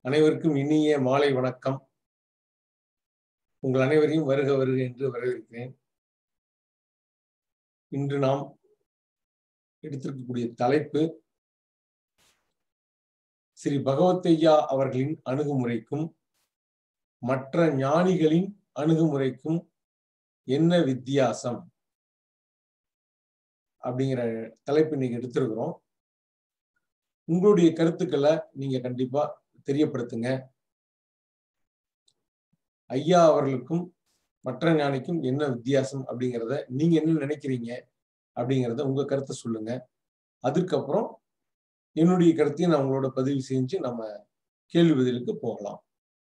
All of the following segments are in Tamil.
அனைவருக்கும் இனிய மாலை வணக்கம் உங்கள் அனைவரையும் வருக வருக என்று வரவேற்கிறேன் இன்று நாம் எடுத்திருக்கக்கூடிய தலைப்பு ஸ்ரீ பகவத்தையா அவர்களின் அணுகுமுறைக்கும் மற்ற ஞானிகளின் அணுகுமுறைக்கும் என்ன வித்தியாசம் அப்படிங்கிற தலைப்பு இன்னைக்கு எடுத்திருக்கிறோம் உங்களுடைய கருத்துக்களை நீங்க கண்டிப்பா தெரியப்படுத்துங்க ஐயா அவர்களுக்கும் மற்ற ஞானிக்கும் என்ன வித்தியாசம் அப்படிங்கிறத நீங்க என்ன நினைக்கிறீங்க அப்படிங்கிறத உங்க கருத்தை சொல்லுங்க அதுக்கப்புறம் என்னுடைய கருத்தையும் நான் உங்களோட பதிவு செஞ்சு நம்ம கேள்வி பதிலுக்கு போகலாம்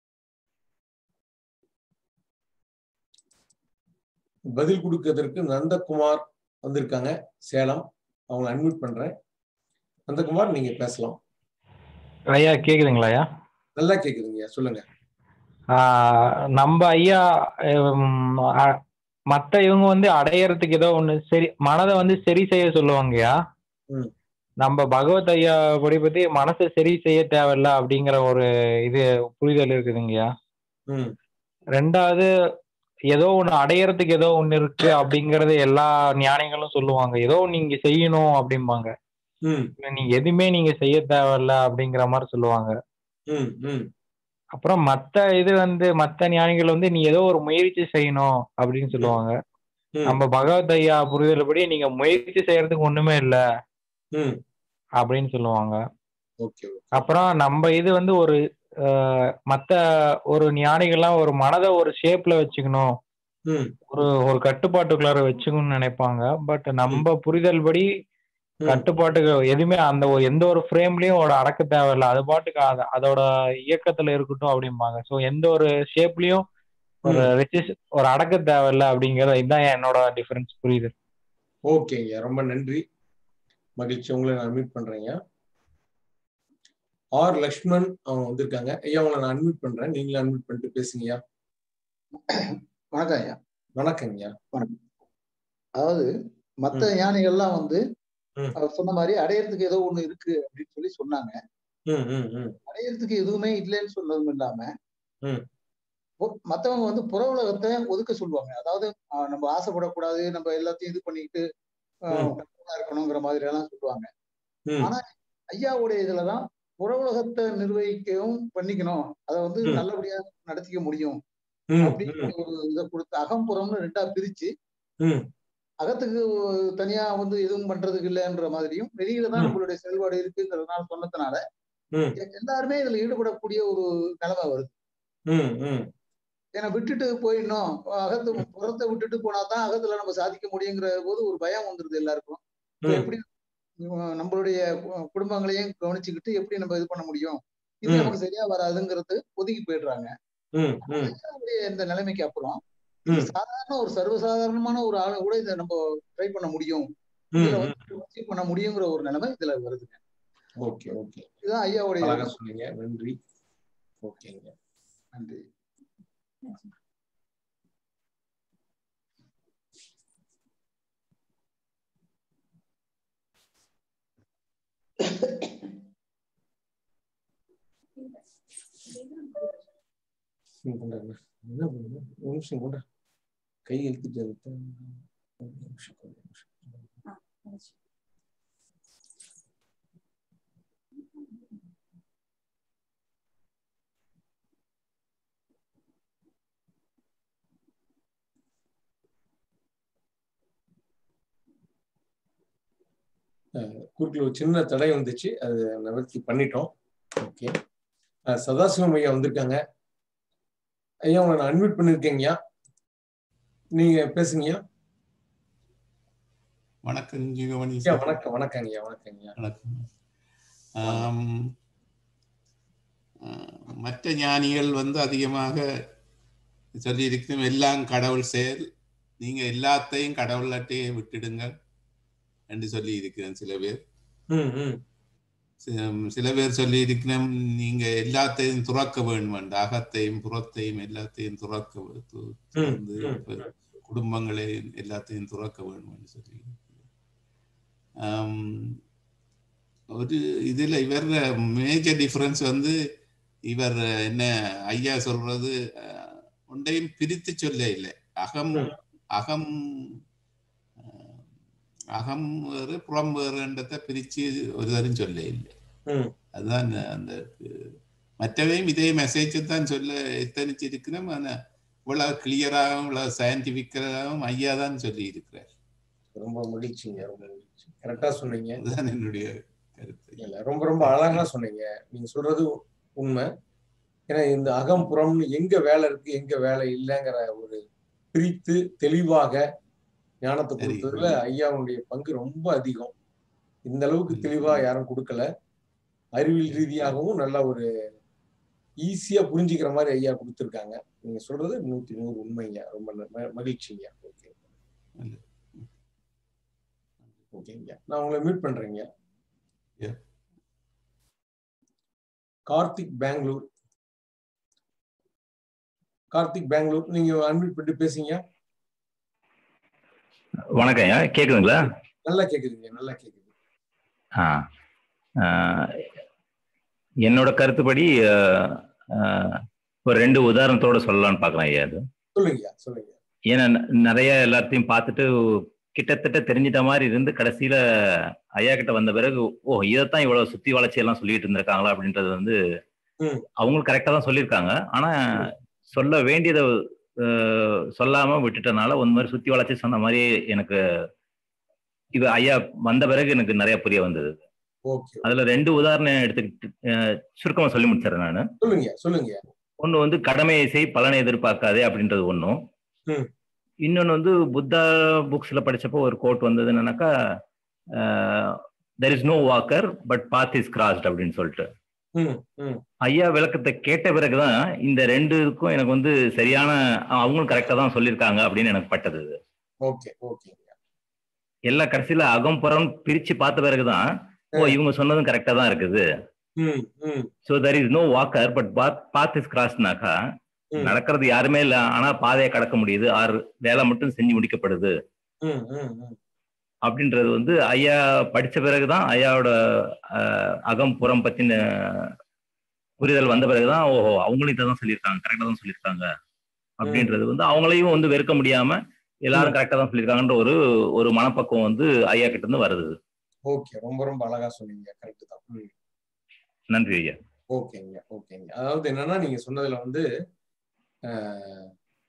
பதில் கொடுக்கறதற்கு நந்தகுமார் வந்திருக்காங்க சேலம் அவங்களை அட்மிட் பண்றேன் நந்தகுமார் நீங்க பேசலாம் ஐயா கேக்குதுங்களா ஐயா நல்லா கேக்குதுங்க சொல்லுங்க ஆஹ் நம்ம ஐயா ஹம், அ- மத்த இவங்க வந்து அடையறதுக்கு ஏதோ ஒண்ணு சரி மனதை வந்து சரி செய்ய சொல்லுவாங்கய்யா ம். நம்ம பகவத் ஐயா படி பத்தி மனசை சரி செய்ய தேவையில்ல அப்படிங்கிற ஒரு இது புரிதல் இருக்குதுங்கய்யா ம் ரெண்டாவது ஏதோ ஒண்ணு அடையறதுக்கு ஏதோ ஒண்ணு இருக்கு அப்படிங்கறது எல்லா ஞானிகளும் சொல்லுவாங்க ஏதோ ஒண்ணு நீங்க செய்யணும் அப்படிம்பாங்க ம் நீங்க எதுவுமே நீங்க செய்ய தேவையில்ல அப்படிங்கிற மாதிரி சொல்லுவாங்க ம் ம் அப்புறம் மத்த இது வந்து மத்த ஞானிகள் வந்து நீ ஏதோ ஒரு முயற்சி செய்யணும் அப்படின்னு சொல்லுவாங்க ம். நம்ம பகவத் ஐயா புரிதல்படி நீங்க முயற்சி செய்யறதுக்கு ஒண்ணுமே இல்ல ம் அப்படின்னு சொல்லுவாங்க ஓகே அப்புறம் நம்ம இது வந்து ஒரு அஹ், மத்த ஒரு ஞானிகள்லாம் ஒரு மனதை ஒரு ஷேப்ல வச்சுக்கணும் ம் ஒரு ஒரு கட்டுப்பாட்டுக்குள்ளார வச்சுக்கணும்னு நினைப்பாங்க பட் நம்ம புரிதல் படி ம். கட்டுப்பாட்டுக்கு எதுவுமே அந்த ஒரு எந்த ஒரு ஃப்ரேம்லயும் ஒரு அடக்க தேவையில்ல அது பாட்டுக்கு அத- அதோட இயக்கத்துல இருக்கட்டும் அப்படிம்பாங்க ஸோ எந்த ஒரு ஷேப்லயும் ஒரு ரெசிஸ் ஒரு அடக்க தேவையில்ல அப்படிங்கறது இதுதான் என்னோட டிஃபரன்ஸ் புரியுது ஓகேங்க ரொம்ப நன்றி மகிழ்ச்சி உங்களை நான் அட்மிட் பண்றேங்க ஆர் லக்ஷ்மண் அவங்க வந்திருக்காங்க ஐயா உங்களை நான் அட்மிட் பண்றேன் நீங்களும் அட்மிட் பண்ணிட்டு பேசுங்கய்யா வணக்கம் ஐயா வணக்கங்கய்யா அதாவது மத்த ஞானிகள்லாம் வந்து ம். அவர் சொன்ன மாதிரி அடையறதுக்கு ஏதோ ஒண்ணு இருக்கு அப்படின்னு சொல்லி சொன்னாங்க ம் ம் ம் அடையறதுக்கு எதுவுமே இல்லைன்னு சொன்னதும் இல்லாம ம். பொ- மத்தவங்க வந்து புற உலகத்தை ஒதுக்க சொல்லுவாங்க அதாவது ஆஹ், நம்ம ஆசைப்படக்கூடாது நம்ம எல்லாத்தையும் இது பண்ணிக்கிட்டு ஆஹ், ம். கட்டுப்பாடா இருக்கணுங்கிற மாதிரி எல்லாம் சொல்லுவாங்க ம் ஆனா ஐயாவுடைய இதுலதான் புற உலகத்தை நிர்வகிக்கவும் பண்ணிக்கணும் அதை வந்து ம். நல்லபடியா நடத்திக்க முடியும் ம் அப்படிங்கிற ஒரு இதை கொடுத்து அகம்புறம்னு ரெண்டா பிரிச்சு ம் அகத்துக்கு தனியா வந்து எதுவும் பண்றதுக்கு இல்லைன்ற மாதிரியும் வெளியில தான் ம். நம்மளுடைய செயல்பாடு இருக்குங்கிறதுனால சொன்னதுனால ம் எ- எல்லாருமே இதுல ஈடுபடக்கூடிய ஒரு நிலைமை வருது ம் ம் ஏன்னா விட்டுட்டு போயிடணும் அகத்து புறத்தை விட்டுட்டு போனா தான் அகத்துல நம்ம சாதிக்க முடியுங்கிற போது ஒரு பயம் வந்துருது எல்லாருக்கும் இப்ப ம். எப்படி உம், நம்மளுடைய கு- குடும்பங்களையும் கவனிச்சுக்கிட்டு எப்படி நம்ம இது பண்ண முடியும் இது ம். நமக்கு சரியா வராதுங்கிறது ஒதுக்கி போயிடுறாங்க ம் ம் ஐயாவுடைய இந்த நிலைமைக்கு அப்புறம் ம். சாதாரண ஒரு சர்வசாதாரணமான ஒரு ஆளு கூட இதை நம்ம ட்ரை பண்ண முடியும் ம் இதுல ம் வந்து achieve பண்ண முடியுங்கிற ஒரு நிலைமை இதுல வருதுங்க ஓகே ஓகே இதுதான் ஐயாவுடைய அழகா சொன்னீங்க நன்றி ஓகேங்க நன்றி ம், கொண்டா, கொண்டா. என்ன பண்ணுங்க ஒரு நிமிஷம் கொண்டா கை எழுத்துட்டு இருக்கு. ஒரு நிமிஷம், ஒரு நிமிஷம். அஹ், குறுக்குல ஒரு சின்ன தடை வந்துச்சு அது நிவர்த்தி பண்ணிட்டோம் ஓகே சதாசிவம் ஐயா வந்திருக்காங்க ஐயா உங்களை நான் அட்மிட் பண்ணிருக்கேங்கய்யா நீங்க பேசுங்கய்யா வணக்கம் ஜீவமணி ஐயா வணக்கம் வணக்கங்கய்யா வணக்கங்கய்யா வணக்கம் ஆம், ஆ, மற்ற ஞானிகள் வந்து அதிகமாக சொல்லியிருக்கிறோம் எல்லாம் கடவுள் செயல் நீங்க எல்லாத்தையும் கடவுள்கிட்டே விட்டுடுங்க என்று சொல்லி இருக்கிறேன் சில பேர் ம் ம் சி- சில பேர் சொல்லி இருக்கிறோம் நீங்க எல்லாத்தையும் துறக்க வேண்டும் என்று அகத்தையும் புறத்தையும் எல்லாத்தையும் துறக்க வே- து- ம், துறந்து ம், இப்ப குடும்பங்களை எல்லாத்தையும் துறக்க வேண்டும் என்று சொல்லி ஆம், ஒரு இதுல இவர மேஜர் டிஃபரன்ஸ் வந்து இவர் என்ன ஐயா சொல்றது அஹ், ஒன்றையும் பிரித்து சொல்ல இல்லை அகம் ம். அகம் அஹ், அகம் வேறு புறம் வேறுன்றதை பிரிச்சு ஒரு தரம் சொல்ல இல்லை ம். அதுதான் அந்த அஹ், மற்றவையும் இதே மெசேஜ் தான் சொல்ல எத்தனிச்சிருக்கிறோம் ஆனா இவ்வளவு கிளியராகவும் இவ்வளவு சயின்டிபிக்கலாகவும் ஐயா தான் சொல்லி இருக்கிறார் ரொம்ப மகிழ்ச்சிங்க ரொம்ப மகிழ்ச்சி கரெக்டா சொன்னீங்க அதுதான் என்னுடைய கருத்து இல்ல ரொம்ப ரொம்ப அழகா சொன்னீங்க நீங்க சொல்றது உண்மை ஏன்னா இந்த அகம் புறம்னு எங்க வேலை இருக்கு எங்க வேலை இல்லைங்கிற ஒரு பிரித்து தெளிவாக ஞானத்தை சரி. கொடுத்ததுல ஐயாவுடைய பங்கு ரொம்ப அதிகம் இந்த அளவுக்கு தெளிவா யாரும் கொடுக்கல அறிவியல் ரீதியாகவும் நல்ல ஒரு ஈஸியா புரிஞ்சுக்கிற மாதிரி ஐயா கொடுத்துருக்காங்க நீங்க சொல்றது நூத்தி நூறு உண்மைங்க ரொம்ப ந- மகிழ்ச்சிங்க ஓகே நல்லது. ஓகேங்க நான் உங்களை மீட் பண்றேங்க Yeah. கார்த்திக் பெங்களூர் கார்த்திக் பெங்களூர் நீங்க அன்மியூட் பண்ணி பேசுங்க வணக்கம் ஐயா கேக்குதுங்களா நல்லா கேக்குதுங்க நல்லா கேக்குது ஆ ஆ, என்னோட கருத்துப்படி ஆ, ஆ, ஒரு ரெண்டு உதாரணத்தோட சொல்லலாம்னு பார்க்குறேன் ஐயா அது சொல்லுங்க சொல்லுங்க ஏன்னா ந- நிறைய எல்லாத்தையும் பார்த்துட்டு கிட்டத்தட்ட தெரிஞ்சிட்ட மாதிரி இருந்து கடைசியில ஐயா கிட்ட வந்த பிறகு ஓ இதைத்தான் இவ்வளவு சுத்தி வளர்ச்சி எல்லாம் சொல்லிட்டு இருந்திருக்காங்களா அப்படின்றது வந்து ம். அவங்களும் கரெக்டா தான் சொல்லியிருக்காங்க ஆனா சொல்ல வேண்டியதை அஹ், சொல்லாம விட்டுட்டனால ஒரு மாதிரி சுத்தி வளர்ச்சி சொன்ன மாதிரி எனக்கு இது ஐயா வந்த பிறகு எனக்கு நிறைய புரிய வந்தது ஓகே அதுல ரெண்டு உதாரணம் எடுத்துக்கிட்டு அஹ், சுருக்கமா சொல்லி முடிச்சிடறேன் நான் சொல்லுங்க சொல்லுங்க ஒண்ணு வந்து கடமையை செய் பலனை எதிர்பார்க்காதே அப்படின்றது ஒண்ணும் ம். இன்னொன்னு வந்து புத்தா புக்ஸ்ல படிச்சப்போ ஒரு கோட் வந்தது என்னன்னாக்கா there is no walker but path is crossed அப்படின்னு சொல்லிட்டு ம் ம் ஐயா விளக்கத்தை கேட்ட பிறகுதான் இந்த ரெண்டுக்கும் எனக்கு வந்து சரியான அவங்களும் கரெக்டா தான் சொல்லியிருக்காங்க அப்படின்னு எனக்கு பட்டது இது. ஓகே ஓகேங்க எல்லா கடைசியில அகம்புறம் பிரிச்சு பார்த்த பிறகுதான் ஓ இவங்க சொன்னதும் கரெக்டா தான் இருக்குது ம் ம் so there is no walker but path is கிராஸ்னாக்கா ம். நடக்கிறது யாருமே இல்ல ஆனா பாதையை கடக்க முடியுது ஆறு வேலை மட்டும் செஞ்சு முடிக்கப்படுது ம் ம் ம் அப்படின்றது வந்து ஐயா படிச்ச பிறகுதான் ஐயாவோட அஹ், அகம் புறம் பத்தின புரிதல் வந்த பிறகுதான் ஓஹோ அவங்களும் இதை தான் சொல்லியிருக்காங்க கரெக்டா தான் சொல்லியிருக்காங்க அப்படின்றது வந்து அவங்களையும் வந்து வெறுக்க முடியாம எல்லாரும் கரெக்டா தான் சொல்லியிருக்காங்கன்ற ஒரு ஒரு மனப்பக்குவம் வந்து ஐயா கிட்ட இருந்து வருது ஓகே ரொம்ப ரொம்ப அழகா சொன்னீங்க கரெக்ட் தான் ம் நன்றி ஐயா ஓகேங்க ஓகேங்க அதாவது என்னன்னா நீங்க சொன்னதுல வந்து ஆஹ்,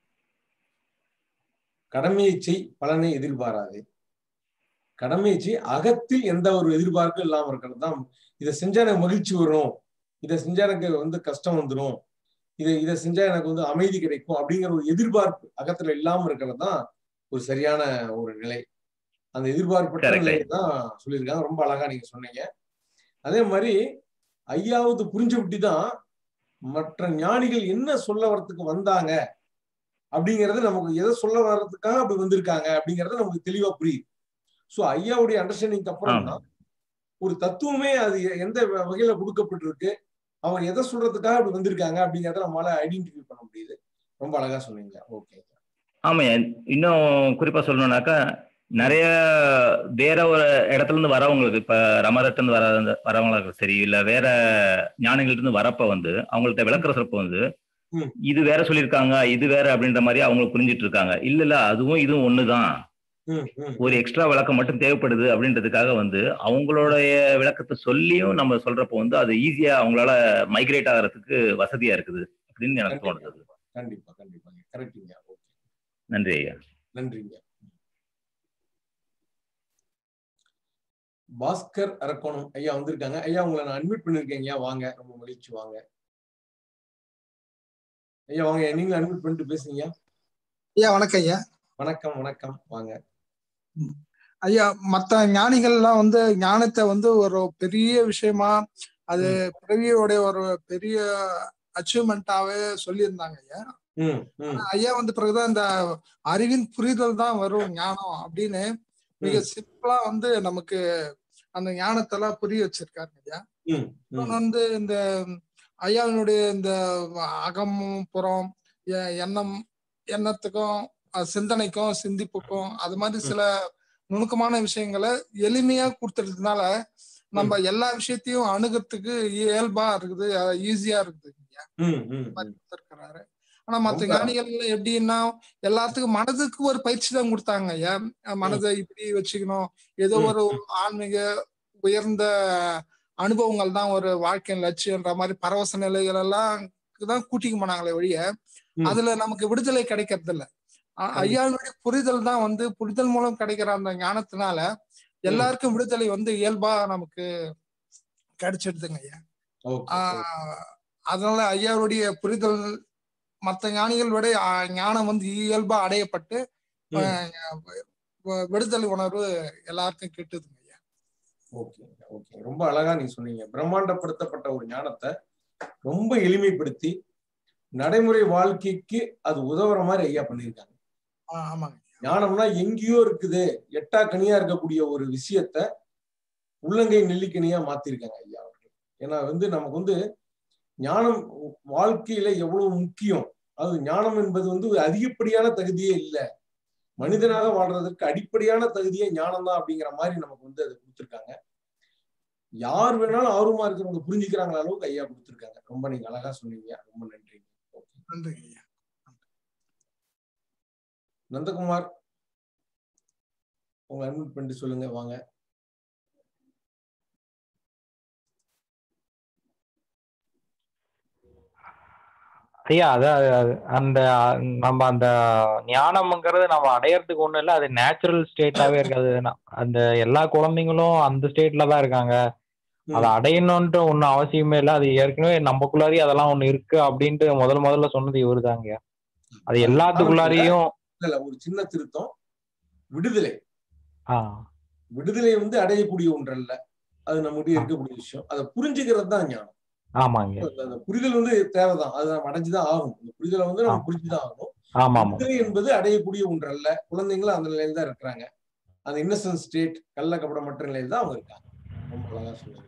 கடமையை செய் பலனை எதிர்பாராது கடமையை செய் அகத்தில் எந்த ஒரு எதிர்பார்ப்பும் இல்லாம இருக்கிறது தான் இதை செஞ்சா எனக்கு மகிழ்ச்சி வரும் இதை செஞ்சா எனக்கு வந்து கஷ்டம் வந்துடும் இதை இதை செஞ்சா எனக்கு வந்து அமைதி கிடைக்கும் அப்படிங்கிற ஒரு எதிர்பார்ப்பு அகத்துல இல்லாம இருக்கிறது தான் ஒரு சரியான ஒரு நிலை அந்த எதிர்பார்ப்பற்ற Correct. நிலை தான் சொல்லியிருக்காங்க ரொம்ப அழகா நீங்க சொன்னீங்க அதே மாதிரி ஐயாவது புரிஞ்ச விட்டி தான் மற்ற ஞானிகள் என்ன சொல்ல வரத்துக்கு வந்தாங்க அப்படிங்கறது நமக்கு எதை சொல்ல வர்றதுக்காக அப்படி வந்திருக்காங்க அப்படிங்கறது நமக்கு தெளிவா புரியுது சோ ஐயாவுடைய அண்டர்ஸ்டாண்டிங் அப்புறம் ஆமா. தான் ஒரு தத்துவமே அது எ- எந்த வ- வகையில கொடுக்கப்பட்டிருக்கு அவங்க எதை சொல்றதுக்காக அப்படி வந்திருக்காங்க அப்படிங்கறத நம்மளால ஐடென்டிஃபை பண்ண முடியுது ரொம்ப அழகா சொன்னீங்க ஓகே ஆமா இன்னும் குறிப்பா சொல்லணும்னாக்கா நிறைய வேற ஒரு இடத்துல இருந்து வரவங்களுக்கு இப்ப ரமரத்துல இருந்து வர வரவங்களுக்கு சரி இல்ல வேற ஞானிகள்ட்ட இருந்து வரப்ப வந்து அவங்கள்ட்ட விளக்குற சொல்றப்ப வந்து ம். இது வேற சொல்லியிருக்காங்க இது வேற அப்படின்ற மாதிரி அவங்க புரிஞ்சிட்டு இருக்காங்க இல்ல இல்ல அதுவும் இதுவும் ஒண்ணுதான் ம் ம் ஒரு எக்ஸ்ட்ரா விளக்கம் மட்டும் தேவைப்படுது அப்படின்றதுக்காக வந்து அவங்களுடைய விளக்கத்தை சொல்லியும் நம்ம சொல்றப்போ வந்து அது ஈஸியா அவங்களால மைக்ரேட் ஆகிறதுக்கு வசதியா இருக்குது அப்படின்னு எனக்கு தோணுது கண்டிப்பா கண்டிப்பாங்க கரெக்டுங்க ஓகே நன்றி ஐயா நன்றிங்க பாஸ்கர் அரக்கோணம் ஐயா வந்திருக்காங்க ஐயா உங்களை நான் அட்மிட் பண்ணிருக்கேன் ஐயா வாங்க ரொம்ப மகிழ்ச்சி வாங்க ஐயா வாங்க நீங்களும் அட்மிட் பண்ணிட்டு பேசுங்க ஐயா வணக்கம் ஐயா வணக்கம் வணக்கம் வாங்க ஐயா மத்த ஞானிகள்லாம் வந்து ஞானத்தை வந்து ஒரு பெரிய விஷயமா அது பிறவியோடைய ஒரு பெரிய அச்சீவ்மெண்டாவே சொல்லியிருந்தாங்க ஐயா ம் ம் ஆனா ஐயா வந்த பிறகுதான் இந்த அறிவின் புரிதல் தான் வரும் ஞானம் அப்படின்னு மிக சிம்பிளா வந்து நமக்கு அந்த ஞானத்தெல்லாம் புரிய வச்சிருக்காரு ஐயா ம் ம் இன்னொன்னு வந்து இந்த ஐயாவினுடைய இந்த அகமும் புறம் எ- எண்ணம் எண்ணத்துக்கும் அஹ், சிந்தனைக்கும் சிந்திப்புக்கும் அது மாதிரி சில நுணுக்கமான விஷயங்களை எளிமையா கொடுத்துறதுனால நம்ம எல்லா விஷயத்தையும் அணுகிறதுக்கு இயல்பா இருக்குது ஈஸியா இருக்குது ஐயா ம், ம், மாதிரி ம். கொடுத்திருக்கிறாரு ஆனா மத்த ரொம்ப- ஞானிகள் எப்படின்னா எல்லாத்துக்கும் மனதுக்கு ஒரு பயிற்சி தான் கொடுத்தாங்க ஐயா மனதை இப்படி வச்சுக்கணும் ஏதோ ம், ஒரு ஆன்மீக உயர்ந்த அனுபவங்கள் தான் ஒரு வாழ்க்கையின் லட்சியம்ன்ற மாதிரி பரவச நிலைகள் எல்லாம் தான் கூட்டிக்க போனாங்களே ஒழிய ம். அதுல நமக்கு விடுதலை கிடைக்கிறது இல்ல ஆ- கண்டிப்பா. ஐயாவுடைய புரிதல் தான் வந்து புரிதல் மூலம் கிடைக்கிற அந்த ஞானத்தினால எல்லாருக்கும் விடுதலை வந்து இயல்பா நமக்கு கிடைச்சிடுதுங்க ஐயா ஓகே ஓகே. ஆஹ் அதனால ஐயாவுடைய புரிதல் மற்ற ஞானிகள் விட ஆஹ் ஞானம் வந்து இயல்பா அடையப்பட்டு ம். ஆஹ் வ- விடுதலை உணர்வு எல்லாருக்கும் கிட்டுதுங்க ஐயா ஓகே ஓகே ரொம்ப அழகா நீ சொன்னீங்க பிரம்மாண்டப்படுத்தப்பட்ட ஒரு ஞானத்தை ரொம்ப எளிமைப்படுத்தி நடைமுறை வாழ்க்கைக்கு அது உதவுற மாதிரி ஐயா பண்ணியிருக்காங்க ஆஹ் ஆமாங்க ஞானம்னா எங்கேயோ இருக்குது எட்டா கனியா இருக்கக்கூடிய ஒரு விஷயத்த உள்ளங்கை நெல்லிக்கனியா மாத்திருக்காங்க ஐயா அவர்கள் ஏன்னா வந்து நமக்கு வந்து ஞானம் வாழ்க்கையில எவ்வளவு முக்கியம் அது ஞானம் என்பது வந்து ஒரு அதிகப்படியான தகுதியே இல்லை மனிதனாக வாழ்றதுக்கு அடிப்படையான தகுதியே ஞானம் தான் அப்படிங்கிற மாதிரி நமக்கு வந்து அதை கொடுத்துருக்காங்க யார் வேணாலும் ஆர்வமா இருக்கிறவங்க புரிஞ்சுக்கிறாங்கள அளவுக்கு ஐயா கொடுத்துருக்காங்க ரொம்ப நீங்க அழகா சொன்னீங்க ரொம்ப நன்றி ஓகே நன்றிங்க ஐயா நந்தகுமார் உங்க அட்மிட் பண்ணிட்டு சொல்லுங்க வாங்க ஐயா அதான் அது- அந்த நம்ம அந்த ஞானம்ங்கிறது நம்ம அடையறதுக்கு ஒண்ணும் இல்லை அது நேச்சுரல் ஸ்டேட்டாவே இருக்காது ந- அந்த எல்லா குழந்தைங்களும் அந்த ஸ்டேட்ல தான் இருக்காங்க அதை அடையணும்ன்ற ஒன்றும் அவசியமே இல்லை அது ஏற்கனவே நமக்குள்ளாரியே அதெல்லாம் ஒண்ணு இருக்கு அப்படின்ட்டு முதல் முதல்ல சொன்னது இவருதாங்க அது எல்லாத்துக்குள்ளாரையும் இல்ல இல்ல ஒரு சின்ன திருத்தம் விடுதலை ஆ விடுதலை வந்து அடையக்கூடிய ஒன்று அல்ல அது நம்மகிட்ட இருக்கக்கூடிய விஷயம் அதை புரிஞ்சுக்கிறது தான் ஞானம் ஆமாங்க அந்த- அந்த புரிதல் வந்து தேவைதான் அது நம்ம அடைஞ்சுதான் ஆகணும் அந்த புரிதலை வந்து நம்ம ஆ. புரிஞ்சுதான் ஆகணும் ஆமா ஆமா விடுதலை என்பது அடையக்கூடிய ஒன்று அல்ல குழந்தைங்களும் அந்த நிலையில தான் இருக்கிறாங்க அந்த இன்னசென்ட் ஸ்டேட் கள்ள கபடமற்ற நிலையில தான் அவங்க இருக்காங்க ரொம்ப அழகா சொல்லுங்க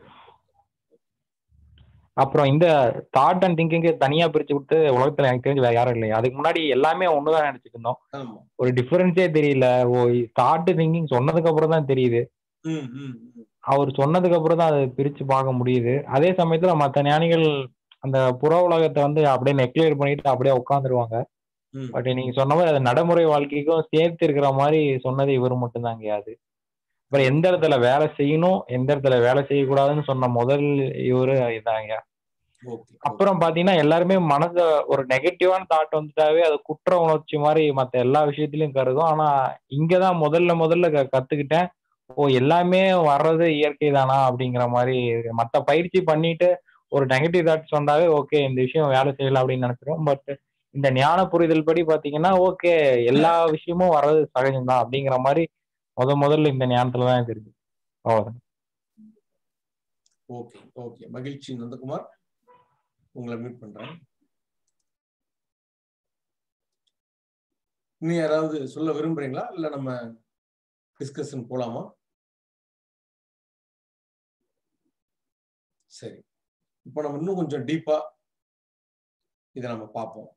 அப்புறம் இந்த தாட் அண்ட் திங்கிங்க தனியா பிரிச்சு கொடுத்து உலகத்துல எனக்கு தெரிஞ்சு வேற யாரும் இல்லையா அதுக்கு முன்னாடி எல்லாமே ஒண்ணுதான் நினைச்சிட்டு இருந்தோம் ஆமா ஒரு டிஃபரன்ஸே தெரியல ஓ தாட் திங்கிங் சொன்னதுக்கு அப்புறம் தான் தெரியுது ம் ம் ம். அவர் சொன்னதுக்கு அப்புறம் தான் அதை பிரிச்சு பார்க்க முடியுது அதே சமயத்துல மற்ற ஞானிகள் அந்த புற உலகத்தை வந்து அப்படியே நெக்லியர் பண்ணிட்டு அப்படியே உட்காந்துருவாங்க ம். பட் நீங்க சொன்ன மாதிரி அது நடைமுறை வாழ்க்கைக்கும் சேர்த்து இருக்கிற மாதிரி சொன்னது இவர் மட்டும்தாங்க அது அப்புறம் எந்த இடத்துல வேலை செய்யணும் எந்த இடத்துல வேலை செய்யக்கூடாதுன்னு சொன்ன முதல் இவரு இதாங்க ஓகே அப்புறம் பாத்தீங்கன்னா எல்லாருமே மனத ஒரு நெகட்டிவான தாட் வந்துட்டாவே அது குற்ற உணர்ச்சி மாதிரி மத்த எல்லா விஷயத்திலயும் கருதும் ஆனா இங்கதான் முதல்ல முதல்ல க- கத்துக்கிட்டேன் ஓ எல்லாமே வர்றது இயற்கை தானா அப்படிங்கிற மாதிரி இருக்கு. மத்த பயிற்சி பண்ணிட்டு ஒரு நெகட்டிவ் தாட்ஸ் வந்தாவே ஓகே இந்த விஷயம் வேலை செய்யலாம் அப்படின்னு நினைச்சிரும் பட் இந்த ஞான புரிதல் படி பாத்தீங்கன்னா ஓகே எல்லா விஷயமும் வர்றது சகஜம்தான் அப்படிங்கிற மாதிரி முத முதல்ல இந்த ஞானத்துல தான் தெரியுது அவ்வளவுதான் ஓகே ஓகே மகிழ்ச்சி நந்தகுமார் உங்களை மீட் பண்றேன் இன்னும் யாராவது சொல்ல விரும்புறீங்களா இல்ல நம்ம டிஸ்கஷன் போலாமா சரி இப்போ நம்ம இன்னும் கொஞ்சம் டீப்பா இதை நம்ம பார்ப்போம்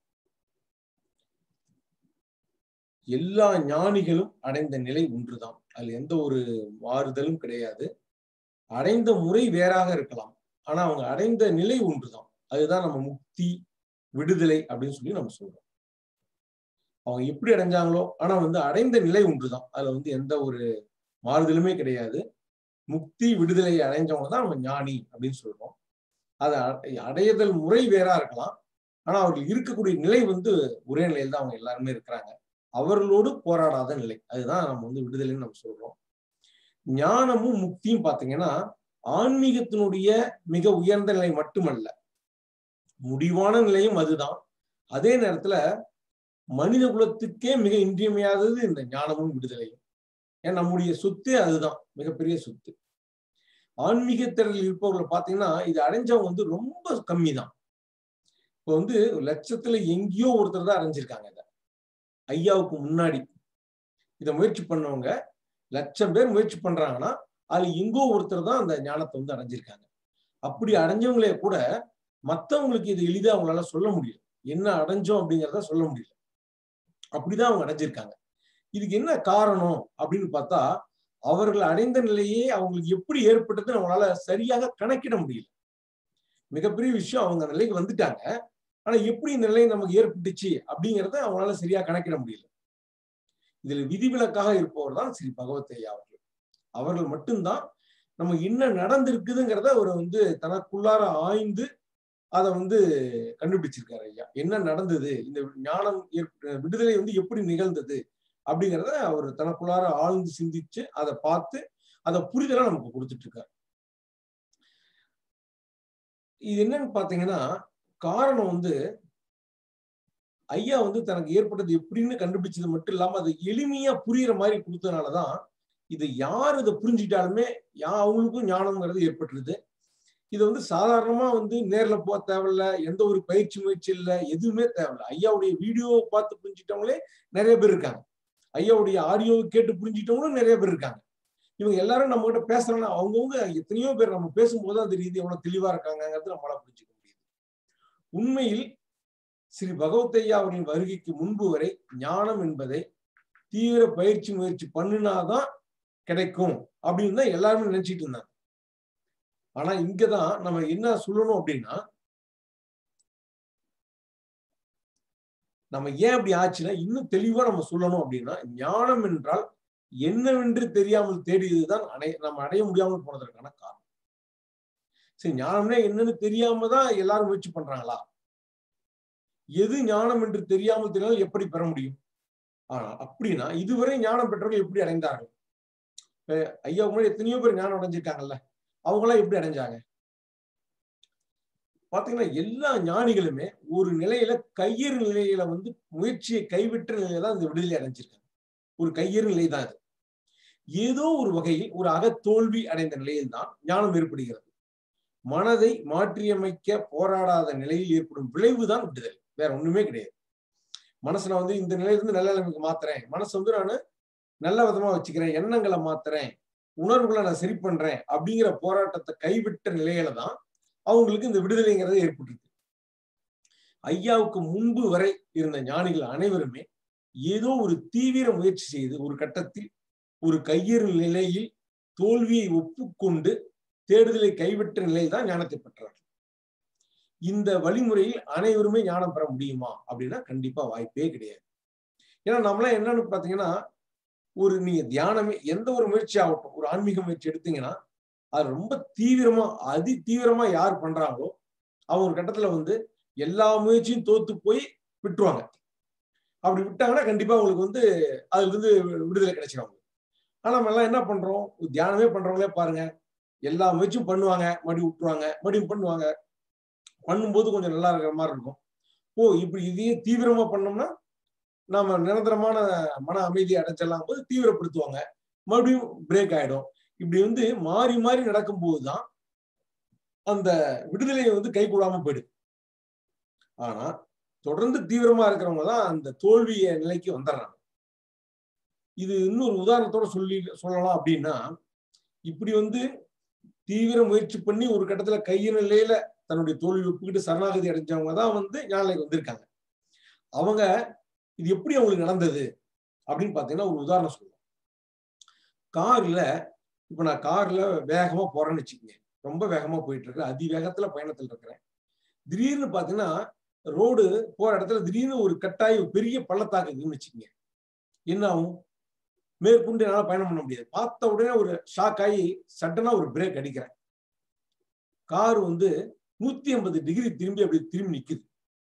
எல்லா ஞானிகளும் அடைந்த நிலை ஒன்றுதான் அதுல எந்த ஒரு மாறுதலும் கிடையாது அடைந்த முறை வேறாக இருக்கலாம் ஆனா அவங்க அடைந்த நிலை ஒன்றுதான் அதுதான் நம்ம முக்தி விடுதலை அப்படின்னு சொல்லி நம்ம சொல்றோம் அவங்க எப்படி அடைஞ்சாங்களோ ஆனா வந்து அடைந்த நிலை ஒன்றுதான் அதுல வந்து எந்த ஒரு மாறுதலுமே கிடையாது முக்தி விடுதலை அடைஞ்சவங்க தான் நம்ம ஞானி அப்படின்னு சொல்றோம் அது அ- அடையதல் முறை வேறா இருக்கலாம் ஆனா அவர்கள் இருக்கக்கூடிய நிலை வந்து ஒரே நிலையில் தான் அவங்க எல்லாருமே இருக்கிறாங்க அவர்களோடு போராடாத நிலை அதுதான் நம்ம வந்து விடுதலைன்னு நம்ம சொல்றோம் ஞானமும் முக்தியும் பாத்தீங்கன்னா ஆன்மீகத்தினுடைய மிக உயர்ந்த நிலை மட்டுமல்ல முடிவான நிலையும் அதுதான் அதே நேரத்துல மனித குலத்துக்கே மிக இன்றியமையாதது இந்த ஞானமும் விடுதலையும் ஏன் நம்முடைய சொத்தே அதுதான் மிகப்பெரிய சொத்து ஆன்மீகத்திறல் இருப்பவர்களை பார்த்தீங்கன்னா இது அடைஞ்சவங்க வந்து ரொம்ப கம்மி தான் இப்போ வந்து லட்சத்துல எங்கேயோ ஒருத்தர் தான் அடைஞ்சிருக்காங்க இதை ஐயாவுக்கு முன்னாடி இதை முயற்சி பண்ணவங்க லட்சம் பேர் முயற்சி பண்றாங்கன்னா அதுல எங்கோ ஒருத்தர் தான் அந்த ஞானத்தை வந்து அடைஞ்சிருக்காங்க அப்படி அடைஞ்சவங்களே கூட மத்தவங்களுக்கு இது எளிதா அவங்களால சொல்ல முடியல என்ன அடைஞ்சோம் அப்படிங்கிறத சொல்ல முடியல அப்படிதான் அவங்க அடைஞ்சிருக்காங்க இதுக்கு என்ன காரணம் அப்படின்னு பார்த்தா அவர்கள் அடைந்த நிலையே அவங்களுக்கு எப்படி ஏற்பட்டதுன்னு அவங்களால சரியாக கணக்கிட முடியல மிகப்பெரிய விஷயம் அவங்க அந்த நிலைக்கு வந்துட்டாங்க ஆனா எப்படி இந்த நிலை நமக்கு ஏற்பட்டுச்சு அப்படிங்கறத அவங்களால சரியா கணக்கிட முடியல இதுல விதிவிலக்காக இருப்பவர் தான் ஸ்ரீ பகவத் ஐயா அவர்கள் அவர்கள் மட்டும்தான் நமக்கு என்ன நடந்திருக்குதுங்கிறத ஒரு வந்து தனக்குள்ளார ஆய்ந்து அதை வந்து கண்டுபிடிச்சிருக்காரு ஐயா என்ன நடந்தது இந்த ஞானம் ஏற்ப- விடுதலை வந்து எப்படி நிகழ்ந்தது அப்படிங்கிறத அவர் தனக்குள்ளார ஆழ்ந்து சிந்திச்சு அதை பார்த்து அதை புரிதலா நமக்கு கொடுத்துட்டு இருக்காரு இது என்னன்னு பாத்தீங்கன்னா காரணம் வந்து ஐயா வந்து தனக்கு ஏற்பட்டது எப்படின்னு கண்டுபிடிச்சது மட்டும் இல்லாம அதை எளிமையா புரியுற மாதிரி கொடுத்ததுனாலதான் இது யார் இதை புரிஞ்சிட்டாலுமே யா அவங்களுக்கும் ஞானம்ங்கிறது ஏற்பட்டுருது இது வந்து சாதாரணமா வந்து நேர்ல போக தேவையில்ல எந்த ஒரு பயிற்சி முயற்சி இல்லை எதுவுமே தேவையில்ல ஐயாவுடைய வீடியோவை பார்த்து புரிஞ்சிட்டவங்களே நிறைய பேர் இருக்காங்க ஐயாவுடைய ஆடியோவை கேட்டு புரிஞ்சிட்டவங்களும் நிறைய பேர் இருக்காங்க இவங்க எல்லாரும் நம்ம கிட்ட பேசுறாங்கன்னா அவங்கவுங்க எத்தனையோ பேர் நம்ம பேசும்போது அந்த ரீதி எவ்வளவு தெளிவா இருக்காங்கிறது நம்மளால புரிஞ்சுக்க முடியுது உண்மையில் ஸ்ரீ பகவத்தையா அவர்களின் வருகைக்கு முன்பு வரை ஞானம் என்பதை தீவிர பயிற்சி முயற்சி பண்ணினாதான் கிடைக்கும் அப்படின்னு தான் எல்லாருமே நினைச்சிட்டு இருந்தாங்க ஆனா இங்கதான் நம்ம என்ன சொல்லணும் அப்படின்னா நம்ம ஏன் அப்படி ஆச்சுன்னா இன்னும் தெளிவா நம்ம சொல்லணும் அப்படின்னா ஞானம் என்றால் என்னவென்று தெரியாமல் தேடியதுதான் அடை நம்ம அடைய முடியாமல் போனதற்கான காரணம் சரி ஞானம்னா என்னன்னு தெரியாம தான் எல்லாரும் முயற்சி பண்றாங்களா எது ஞானம் என்று தெரியாமல் தெரியாமல் எப்படி பெற முடியும் ஆனா அப்படின்னா இதுவரை ஞானம் பெற்றவர்கள் எப்படி அடைந்தார்கள் இப்ப ஐயா முன்னாடி எத்தனையோ பேர் ஞானம் அடைஞ்சிருக்காங்கல்ல அவங்களாம் எப்படி அடைஞ்சாங்க பாத்தீங்கன்னா எல்லா ஞானிகளுமே ஒரு நிலையில கையறு நிலையில வந்து முயற்சியை கைவிட்ட நிலையில தான் இந்த விடுதலை அடைஞ்சிருக்காங்க ஒரு கையறு நிலை தான் இது ஏதோ ஒரு வகையில் ஒரு அகத்தோல்வி அடைந்த நிலையில் தான் ஞானம் ஏற்படுகிறது மனதை மாற்றியமைக்க போராடாத நிலையில் ஏற்படும் விளைவுதான் விடுதலை வேற ஒண்ணுமே கிடையாது மனசை நான் வந்து இந்த நிலையிலிருந்து நல்ல நிலைமைக்கு மாத்துறேன் மனசை வந்து நான் நல்ல விதமா வச்சுக்கிறேன் எண்ணங்களை மாத்துறேன் உணர்வுகளை நான் சரி பண்றேன் அப்படிங்கிற போராட்டத்தை கைவிட்ட நிலையில தான் அவங்களுக்கு இந்த விடுதலைங்கிறது ஏற்பட்டிருக்கு ஐயாவுக்கு முன்பு வரை இருந்த ஞானிகள் அனைவருமே ஏதோ ஒரு தீவிர முயற்சி செய்து ஒரு கட்டத்தில் ஒரு கையறு நிலையில் தோல்வியை ஒப்புக்கொண்டு தேடுதலை கைவிட்ட நிலையில் தான் ஞானத்தை பெற்றார்கள் இந்த வழிமுறையில் அனைவருமே ஞானம் பெற முடியுமா அப்படின்னா கண்டிப்பா வாய்ப்பே கிடையாது ஏன்னா நம்மளாம் என்னன்னு பாத்தீங்கன்னா ஒரு நீங்க தியானமே எந்த ஒரு முயற்சி ஆகட்டும் ஒரு ஆன்மீக முயற்சி எடுத்தீங்கன்னா அது ரொம்ப தீவிரமா அதி தீவிரமா யார் பண்றாங்களோ அவங்க ஒரு கட்டத்துல வந்து எல்லா முயற்சியும் தோத்து போய் விட்டுருவாங்க அப்படி விட்டாங்கன்னா கண்டிப்பா அவங்களுக்கு வந்து அதுல இருந்து விடுதலை கிடைச்சிடும் ஆனா நம்ம எல்லாம் என்ன பண்றோம் தியானமே பண்றவங்களே பாருங்க எல்லா முயற்சியும் பண்ணுவாங்க மறுபடியும் விட்டுருவாங்க மறுபடியும் பண்ணுவாங்க பண்ணும்போது கொஞ்சம் நல்லா இருக்கிற மாதிரி இருக்கும் ஓ இப்படி இதையே தீவிரமா பண்ணோம்னா நாம நிரந்தரமான மன அமைதி அடைஞ்சிடலாம் போது தீவிரப்படுத்துவாங்க மறுபடியும் பிரேக் ஆயிடும் இப்படி வந்து மாறி மாறி நடக்கும்போது தான் அந்த விடுதலையை வந்து கை கூடாம போயிடுது ஆனா தொடர்ந்து தீவிரமா இருக்கிறவங்க தான் அந்த தோல்விய நிலைக்கு வந்துடுறாங்க இது இன்னொரு உதாரணத்தோட சொல்லி சொல்லலாம் அப்படின்னா இப்படி வந்து தீவிர முயற்சி பண்ணி ஒரு கட்டத்துல கைய நிலையில தன்னுடைய தோல்வி ஒப்புக்கிட்டு சரணாகதி அடைஞ்சவங்க தான் வந்து ஞானிலைக்கு வந்திருக்காங்க அவங்க இது எப்படி அவங்களுக்கு நடந்தது அப்படின்னு பாத்தீங்கன்னா ஒரு உதாரணம் சொல்லுவோம் கார்ல இப்ப நான் கார்ல வேகமா போறேன்னு வச்சுக்கோங்க ரொம்ப வேகமா போயிட்டு இருக்கேன் அதி வேகத்துல பயணத்துல இருக்கிறேன் திடீர்னு பாத்தீங்கன்னா ரோடு போற இடத்துல திடீர்னு ஒரு கட்டாயி பெரிய பள்ளத்தாக்கு இருக்குன்னு வச்சுக்கோங்க என்ன ஆகும் மேற்கொண்டு என்னால பயணம் பண்ண முடியாது பார்த்த உடனே ஒரு ஷாக் ஆகி சட்டனா ஒரு பிரேக் அடிக்கிறேன் கார் வந்து நூத்தி ஐம்பது டிகிரி திரும்பி அப்படி திரும்பி நிக்குது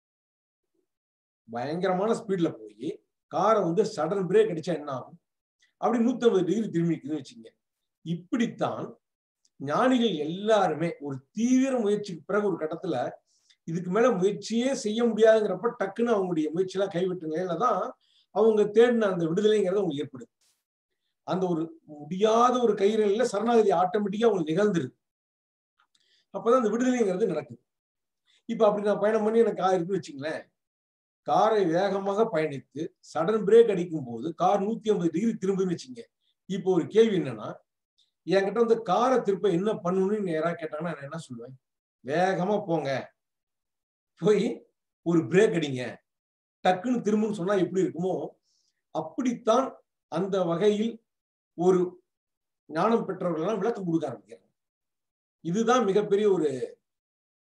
பயங்கரமான ஸ்பீட்ல போய் காரை வந்து சடன் பிரேக் அடிச்சா என்ன ஆகும் அப்படி நூத்தி ஐம்பது டிகிரி திரும்பி நிக்குதுன்னு வச்சுங்க இப்படித்தான் ஞானிகள் எல்லாருமே ஒரு தீவிர முயற்சிக்கு பிறகு ஒரு கட்டத்துல இதுக்கு மேல முயற்சியே செய்ய முடியாதுங்கிறப்ப டக்குன்னு அவங்களுடைய முயற்சியெல்லாம் கைவிட்ட நிலையில தான் அவங்க தேடின அந்த விடுதலைங்கிறது அவங்களுக்கு ஏற்படுது அந்த ஒரு முடியாத ஒரு கைநிலையில சரணாகதி ஆட்டோமேட்டிக்கா அவங்களுக்கு நிகழ்ந்துருது அப்பதான் அந்த விடுதலைங்கிறது நடக்குது இப்ப அப்படி நான் பயணம் பண்ணி எனக்கு கார் இருக்குன்னு வச்சுங்களேன் காரை வேகமாக பயணித்து சடன் பிரேக் அடிக்கும் போது கார் நூத்தி ஐம்பது டிகிரி திரும்புன்னு வச்சுங்க இப்போ ஒரு கேள்வி என்னன்னா என்கிட்ட வந்து காரை திருப்ப என்ன பண்ணணும்னு யாராவது கேட்டாங்கன்னா நான் என்ன சொல்லுவேன் வேகமா போங்க போய் ஒரு பிரேக் அடிங்க டக்குன்னு திரும்புன்னு சொன்னா எப்படி இருக்குமோ அப்படித்தான் அந்த வகையில் ஒரு ஞானம் பெற்றவர்கள் எல்லாம் விளக்கம் கொடுக்க ஆரம்பிக்கிறாங்க இதுதான் மிகப்பெரிய ஒரு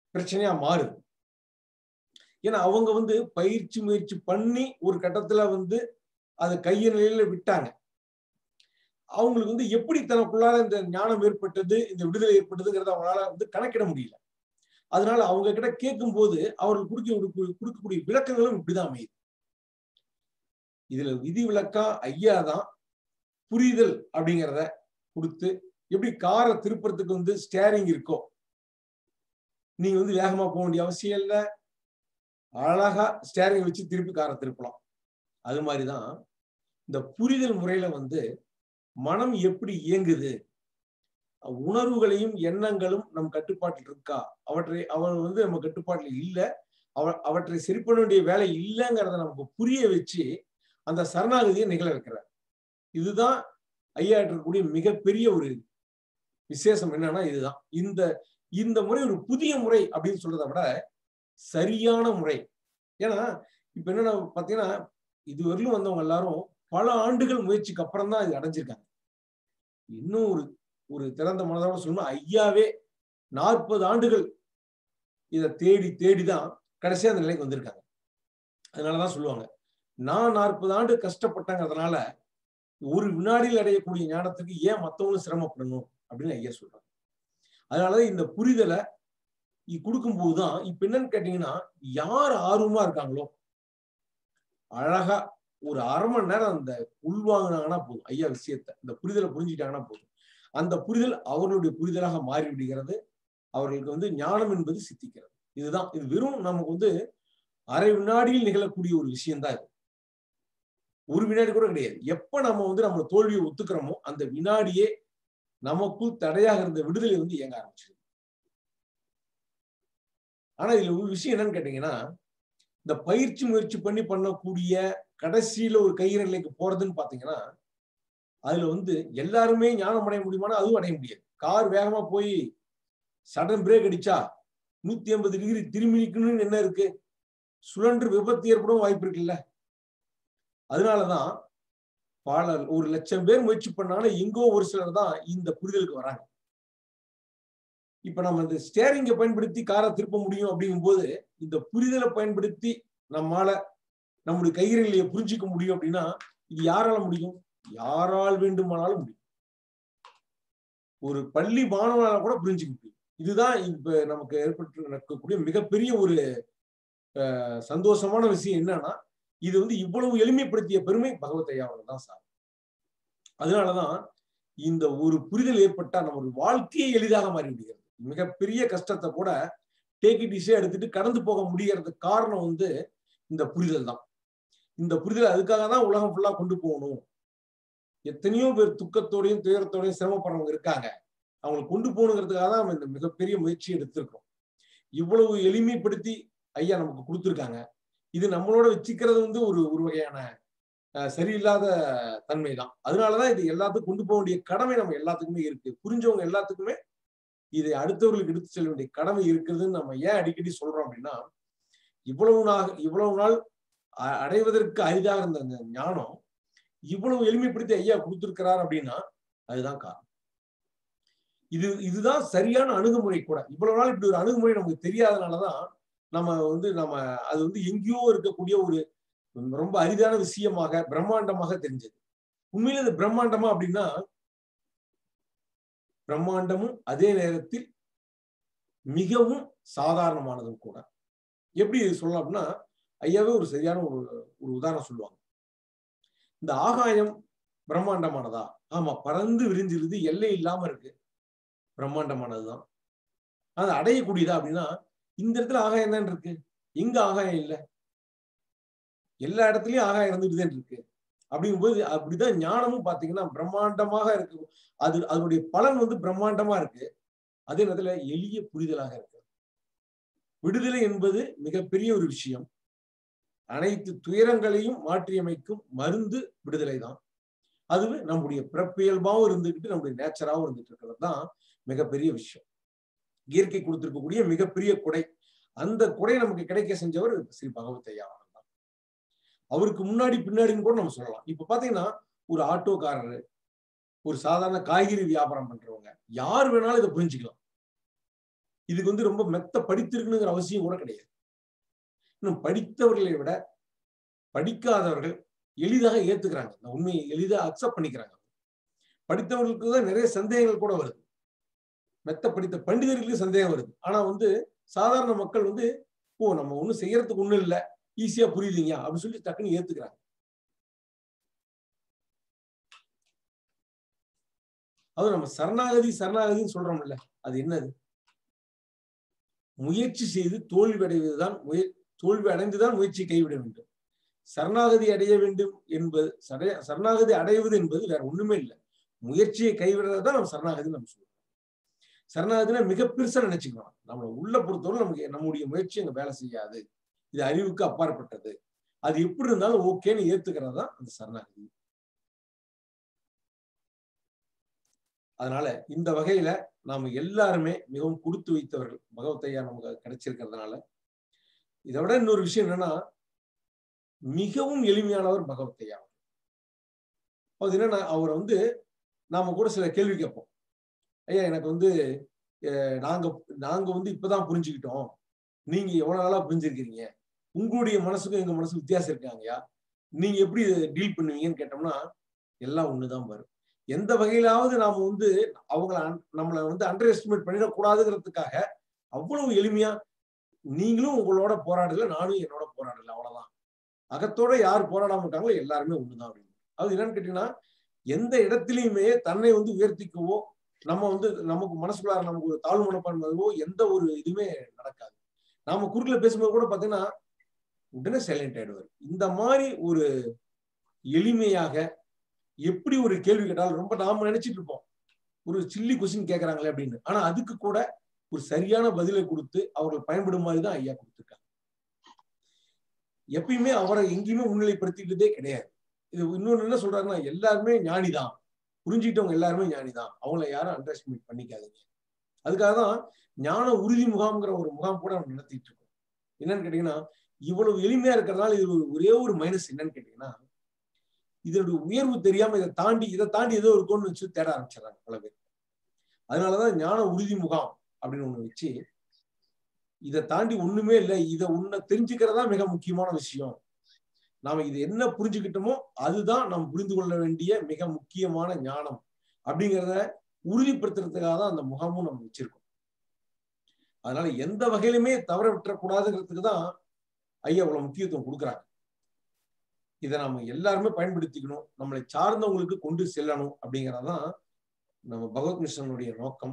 பிரச்சனையா மாறுது ஏன்னா அவங்க வந்து பயிற்சி முயற்சி பண்ணி ஒரு கட்டத்துல வந்து அதை கைய நிலையில விட்டாங்க அவங்களுக்கு வந்து எப்படி தனக்குள்ளார இந்த ஞானம் ஏற்பட்டது இந்த விடுதலை ஏற்பட்டதுங்கிறத அவங்களால வந்து கணக்கிட முடியல அதனால அவங்க கிட்ட கேட்கும் போது அவர்கள் கொடுக்க கொடுக்கக்கூடிய விளக்கங்களும் இப்படிதான் அமையுது இதுல விதி விளக்கா ஐயா தான் புரிதல் அப்படிங்கிறத கொடுத்து எப்படி காரை திருப்புறதுக்கு வந்து ஸ்டேரிங் இருக்கோ நீங்க வந்து வேகமா போக வேண்டிய அவசியம் இல்லை அழகா ஸ்டேரிங் வச்சு திருப்பி காரை திருப்பலாம் அது மாதிரிதான் இந்த புரிதல் முறையில வந்து மனம் எப்படி இயங்குது உணர்வுகளையும் எண்ணங்களும் நம் கட்டுப்பாட்டில் இருக்கா அவற்றை அவன் வந்து நம்ம கட்டுப்பாட்டில் இல்லை அவ அவற்றை சரி பண்ண வேண்டிய வேலை இல்லைங்கிறத நமக்கு புரிய வச்சு அந்த சரணாகதியை நிகழ வைக்கிறார் இதுதான் ஐயா இருக்கக்கூடிய மிகப்பெரிய ஒரு விசேஷம் என்னன்னா இதுதான் இந்த இந்த முறை ஒரு புதிய முறை அப்படின்னு சொல்றதை விட சரியான முறை ஏன்னா இப்ப என்னன்னா பாத்தீங்கன்னா இதுவரையிலும் வந்தவங்க எல்லாரும் பல ஆண்டுகள் முயற்சிக்கு அப்புறம் தான் இது அடைஞ்சிருக்காங்க இன்னும் ஒரு ஒரு திறந்த மனதோட சொல்லணும் ஐயாவே நாற்பது ஆண்டுகள் இதை தேடி தேடி தான் கடைசியா அந்த நிலைக்கு வந்திருக்காங்க அதனாலதான் சொல்லுவாங்க நான் நாற்பது ஆண்டு கஷ்டப்பட்டங்கிறதுனால ஒரு வினாடியில் அடையக்கூடிய ஞானத்துக்கு ஏன் மத்தவங்களும் சிரமப்படணும் அப்படின்னு ஐயா சொல்றாங்க அதனாலதான் இந்த புரிதலை கொடுக்கும் போதுதான் இப்ப என்னன்னு கேட்டீங்கன்னா யார் ஆர்வமா இருக்காங்களோ அழகா ஒரு அரை மணி நேரம் அந்த உள்வாங்கினாங்கன்னா போதும் ஐயா விஷயத்த இந்த புரிதலை புரிஞ்சுக்கிட்டாங்கன்னா போதும் அந்த புரிதல் அவர்களுடைய புரிதலாக மாறி விடுகிறது அவர்களுக்கு வந்து ஞானம் என்பது சித்திக்கிறது இதுதான் இது வெறும் நமக்கு வந்து அரை வினாடியில் நிகழக்கூடிய ஒரு விஷயம்தான் இது ஒரு வினாடி கூட கிடையாது எப்ப நம்ம வந்து நம்ம தோல்வியை ஒத்துக்கிறோமோ அந்த வினாடியே நமக்குள் தடையாக இருந்த விடுதலை வந்து இயங்க ஆரம்பிச்சிருது ஆனா இதுல ஒரு விஷயம் என்னன்னு கேட்டீங்கன்னா இந்த பயிற்சி முயற்சி பண்ணி பண்ணக்கூடிய கடைசியில ஒரு கையிற நிலைக்கு போறதுன்னு பாத்தீங்கன்னா அதுல வந்து எல்லாருமே ஞானம் அடைய முடியுமானா அதுவும் அடைய முடியாது கார் வேகமா போய் சடன் பிரேக் அடிச்சா நூத்தி ஐம்பது டிகிரி திரும்பி நிக்கணும்னு என்ன இருக்கு சுழன்று விபத்து ஏற்படும் வாய்ப்பு இருக்குல்ல அதனாலதான் பல ஒரு லட்சம் பேர் முயற்சி பண்ணாலும் எங்கோ ஒரு சிலர் தான் இந்த புரிதலுக்கு வராங்க இப்ப நம்ம இந்த ஸ்டேரிங்கை பயன்படுத்தி காரை திருப்ப முடியும் அப்படிங்கும் போது இந்த புரிதலை பயன்படுத்தி நம்மால நம்முடைய கைகளிலேயே புரிஞ்சிக்க முடியும் அப்படின்னா இது யாரால முடியும் யாரால் வேண்டுமானாலும் முடியும் ஒரு பள்ளி மாணவனால கூட புரிஞ்சுக்க முடியும் இதுதான் இப்ப நமக்கு ஏற்பட்டு நடக்கக்கூடிய மிகப்பெரிய ஒரு சந்தோஷமான விஷயம் என்னன்னா இது வந்து இவ்வளவு எளிமைப்படுத்திய பெருமை பகவத் ஐயா அவர்கள் தான் சார் அதனாலதான் இந்த ஒரு புரிதல் ஏற்பட்டா நம்ம வாழ்க்கையே எளிதாக மாறி விடுகிறது மிகப்பெரிய கஷ்டத்தை கூட டேக் இட் ஈஸியா எடுத்துட்டு கடந்து போக முடியறதுக்கு காரணம் வந்து இந்த புரிதல் தான் இந்த புரிதல் அதுக்காக தான் உலகம் ஃபுல்லா கொண்டு போகணும் எத்தனையோ பேர் துக்கத்தோடையும் துயரத்தோடையும் சிரமப்படுறவங்க இருக்காங்க அவங்களை கொண்டு போகணுங்கிறதுக்காக தான் நம்ம இந்த மிகப்பெரிய முயற்சி எடுத்திருக்கோம் இவ்வளவு எளிமைப்படுத்தி ஐயா நமக்கு கொடுத்துருக்காங்க இது நம்மளோட வச்சுக்கிறது வந்து ஒரு ஒரு வகையான சரியில்லாத தன்மை தான் அதனாலதான் இது எல்லாத்துக்கும் கொண்டு போக வேண்டிய கடமை நம்ம எல்லாத்துக்குமே இருக்கு புரிஞ்சவங்க எல்லாத்துக்குமே இதை அடுத்தவர்களுக்கு எடுத்து செல்ல வேண்டிய கடமை இருக்குதுன்னு நம்ம ஏன் அடிக்கடி சொல்றோம் அப்படின்னா இவ்வளவு நாள் இவ்வளவு நாள் அடைவதற்கு அரிதாக இருந்த அந்த ஞானம் இவ்வளவு எளிமைப்படுத்தி ஐயா கொடுத்திருக்கிறார் அப்படின்னா அதுதான் காரணம் இது இதுதான் சரியான அணுகுமுறை கூட இவ்வளவு நாள் இப்படி ஒரு அணுகுமுறை நமக்கு தெரியாதனாலதான் நம்ம வந்து நம்ம அது வந்து எங்கேயோ இருக்கக்கூடிய ஒரு ரொம்ப அரிதான விஷயமாக பிரம்மாண்டமாக தெரிஞ்சது உண்மையில இது பிரம்மாண்டமா அப்படின்னா பிரம்மாண்டமும் அதே நேரத்தில் மிகவும் சாதாரணமானதும் கூட எப்படி சொல்லலாம் அப்படின்னா ஐயாவே ஒரு சரியான ஒரு ஒரு உதாரணம் சொல்லுவாங்க இந்த ஆகாயம் பிரம்மாண்டமானதா ஆமா பறந்து விரிஞ்சிருது எல்லை இல்லாம இருக்கு பிரம்மாண்டமானதுதான் அது அடையக்கூடியதா அப்படின்னா இந்த இடத்துல ஆகாயம் தான் இருக்கு எங்க ஆகாயம் இல்லை எல்லா இடத்துலயும் ஆகாயம் இருந்துட்டு தான் இருக்கு அப்படிங்கும்போது அப்படிதான் ஞானமும் பாத்தீங்கன்னா பிரம்மாண்டமாக இருக்கு அது அதனுடைய பலன் வந்து பிரம்மாண்டமா இருக்கு அதே நேரத்துல எளிய புரிதலாக இருக்கு விடுதலை என்பது மிகப்பெரிய ஒரு விஷயம் அனைத்து துயரங்களையும் மாற்றியமைக்கும் மருந்து விடுதலை தான் அதுவே நம்முடைய பிறப்பியல்பாவும் இருந்துகிட்டு நம்முடைய நேச்சராகவும் இருந்துட்டு இருக்கிறது தான் மிகப்பெரிய விஷயம் இயற்கை கொடுத்திருக்கக்கூடிய மிகப்பெரிய கொடை அந்த கொடை நமக்கு கிடைக்க செஞ்சவர் ஸ்ரீ பகவத் ஐயா அவர்கள் தான் அவருக்கு முன்னாடி பின்னாடின்னு கூட நம்ம சொல்லலாம் இப்ப பாத்தீங்கன்னா ஒரு ஆட்டோக்காரரு ஒரு சாதாரண காய்கறி வியாபாரம் பண்றவங்க யார் வேணாலும் இதை புரிஞ்சுக்கலாம் இதுக்கு வந்து ரொம்ப மெத்த படித்திருக்கணுங்கிற அவசியம் கூட கிடையாது இன்னும் படித்தவர்களை விட படிக்காதவர்கள் எளிதாக ஏத்துக்கிறாங்க இந்த உண்மையை எளிதாக அக்செப்ட் பண்ணிக்கிறாங்க படித்தவர்களுக்கு தான் நிறைய சந்தேகங்கள் கூட வருது மெத்த படித்த பண்டிதர்களுக்கு சந்தேகம் வருது ஆனா வந்து சாதாரண மக்கள் வந்து ஓ நம்ம ஒண்ணும் செய்யறதுக்கு ஒண்ணும் இல்லை ஈஸியா புரியுதுங்க அப்படின்னு சொல்லி டக்குன்னு ஏத்துக்கிறாங்க அதுவும் நம்ம சரணாகதி சரணாகதின்னு சொல்றோம்ல அது என்னது முயற்சி செய்து தோல்வி அடைவதுதான் முய தோல்வி அடைந்துதான் முயற்சி கைவிட வேண்டும் சரணாகதி அடைய வேண்டும் என்பது சடைய- சரணாகதி அடைவது என்பது வேற ஒண்ணுமே இல்லை முயற்சியை கைவிடுறது தான் நம்ம சரணாகதி நம்ம சொல்றோம் சரணாகதினா மிக பெருசா நினைச்சுக்கலாம் நம்மளை உள்ள பொறுத்தவரை நமக்கு நம்முடைய முயற்சி அங்க வேலை செய்யாது இது அறிவுக்கு அப்பாற்பட்டது அது எப்படி இருந்தாலும் ஓகேன்னு ஏத்துக்கிறது தான் அந்த சரணாகதி அதனால இந்த வகையில நாம எல்லாருமே மிகவும் கொடுத்து வைத்தவர்கள் பகவத்தையா நமக்கு கிடைச்சிருக்கிறதுனால இதை விட இன்னொரு விஷயம் என்னன்னா மிகவும் எளிமையானவர் பகவத்தையா அது என்னன்னா அவரை வந்து நாம கூட சில கேள்வி கேட்போம் ஐயா எனக்கு வந்து அஹ், நாங்க நாங்க வந்து இப்பதான் புரிஞ்சுக்கிட்டோம் நீங்க எவ்வளவு நாளா புரிஞ்சிருக்கிறீங்க உங்களுடைய மனசுக்கும் எங்க மனசுக்கும் வித்தியாசம் இருக்காங்கய்யா நீங்க எப்படி டீல் பண்ணுவீங்கன்னு கேட்டோம்னா எல்லாம் ஒண்ணுதான் வரும் எந்த வகையிலாவது நாம வந்து அவங்கள un- நம்மளை வந்து அண்டர் எஸ்டிமேட் பண்ணிடக்கூடாதுங்கிறதுக்காக அவ்வளவு எளிமையா நீங்களும் உங்களோட போராடல நானும் என்னோட போராடல அவ்வளவுதான் அகத்தோட யார் போராடாம இருக்காங்களோ எல்லாருமே ஒண்ணுதான் அப்படின்னு அது என்னன்னு கேட்டீங்கன்னா எந்த இடத்துலயுமே தன்னை வந்து உயர்த்திக்கவோ நம்ம வந்து நமக்கு மனசுக்குள்ளார நமக்கு ஒரு தாழ்வு மனப்பான்மையோ எந்த ஒரு இதுவுமே நடக்காது நாம குறுக்கில் பேசும்போது கூட பாத்தீங்கன்னா உடனே சைலண்ட் ஆயிடுவார் இந்த மாதிரி ஒரு எளிமையாக எப்படி ஒரு கேள்வி கேட்டாலும் ரொம்ப நாம நினைச்சிட்டு இருப்போம் ஒரு சில்லி கொஸ்டின் கேட்கறாங்களே அப்படின்னு ஆனா அதுக்கு கூட ஒரு சரியான பதிலை கொடுத்து அவர்கள் பயன்படும் மாதிரி தான் ஐயா கொடுத்துருக்காங்க எப்பயுமே அவரை எங்கேயுமே முன்னிலைப்படுத்திக்கிட்டதே கிடையாது இது இன்னொன்னு என்ன சொல்றாருன்னா எல்லாருமே ஞானிதான் புரிஞ்சுக்கிட்டவங்க எல்லாருமே ஞானிதான் அவங்கள யாரும் அண்டர் எஸ்டிமேட் பண்ணிக்காதீங்க அதுக்காக தான் ஞான உறுதி முகாம்ங்கிற ஒரு முகாம் கூட நம்ம நடத்திட்டு இருக்கோம் என்னன்னு கேட்டீங்கன்னா இவ்வளவு எளிமையா இருக்கிறதுனால இது ஒரு ஒரே ஒரு மைனஸ் என்னன்னு கேட்டீங்கன்னா இதனுடைய உயர்வு தெரியாம இதை தாண்டி இதை தாண்டி ஏதோ இருக்கும்னு வச்சு தேட ஆரம்பிச்சிடறாங்க பல பேர் அதனாலதான் ஞான உறுதி முகாம் அப்படின்னு ஒண்ணு வச்சு இதை தாண்டி ஒண்ணுமே இல்லை இதை உன்னை தெரிஞ்சுக்கிறதா மிக முக்கியமான விஷயம் நாம இது என்ன புரிஞ்சுக்கிட்டோமோ அதுதான் நாம் புரிந்து கொள்ள வேண்டிய மிக முக்கியமான ஞானம் அப்படிங்கிறத உறுதிப்படுத்துறதுக்காக தான் அந்த முகாமும் நம்ம வச்சிருக்கோம் அதனால எந்த வகையிலுமே தவற விட்டுறக்கூடாதுங்கிறதுக்கு தான் ஐயா இவ்வளவு முக்கியத்துவம் கொடுக்குறாங்க இதை நாம எல்லாருமே பயன்படுத்திக்கணும் நம்மளை சார்ந்தவங்களுக்கு கொண்டு செல்லணும் அப்படிங்கறதுதான் நம்ம பகவத் மிஷனுடைய நோக்கம்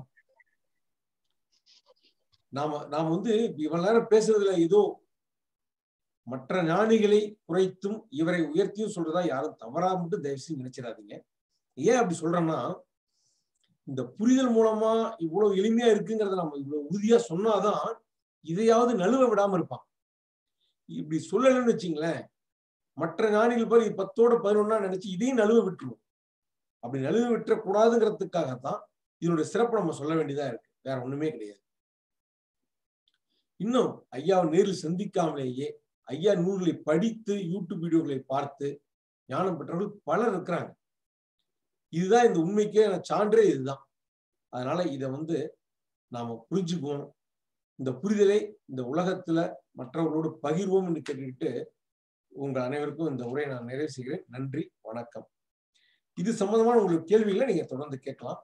நாம நாம் வந்து இவ்வளவு நேரம் பேசுறதுல ஏதோ மற்ற ஞானிகளை குறைத்தும் இவரை உயர்த்தியும் சொல்றதா யாரும் தவறா மட்டும் தயவு செஞ்சு நினைச்சிடாதீங்க ஏன் அப்படி சொல்றேன்னா இந்த புரிதல் மூலமா இவ்வளவு எளிமையா இருக்குங்கிறத நம்ம இவ்வளவு உறுதியா சொன்னாதான் இதையாவது நழுவ விடாம இருப்பான் இப்படி சொல்லலைன்னு வச்சுங்களேன் மற்ற ஞானிகள் பாரு இது பத்தோட பதினொன்னா நினைச்சு இதையும் நழுவ விட்டுருவோம் அப்படி நழுவ விட்டுறக்கூடாதுங்கிறதுக்காகத்தான் இதனுடைய சிறப்பு நம்ம சொல்ல வேண்டியதா இருக்கு வேற ஒண்ணுமே கிடையாது இன்னும் ஐயாவை நேரில் சந்திக்காமலேயே ஐயா நூல்களை படித்து யூடியூப் வீடியோக்களை பார்த்து ஞானம் பெற்றவர்கள் பலர் இருக்கிறாங்க இதுதான் இந்த உண்மைக்கே சான்றே இதுதான் அதனால இதை வந்து நாம புரிஞ்சுக்குவோம் இந்த புரிதலை இந்த உலகத்துல மற்றவர்களோடு பகிர்வோம் என்று கேட்டுக்கிட்டு உங்கள் அனைவருக்கும் இந்த உரையை நான் நிறைவு செய்கிறேன் நன்றி வணக்கம் இது சம்பந்தமான உங்களுக்கு கேள்விகளை நீங்க தொடர்ந்து கேட்கலாம்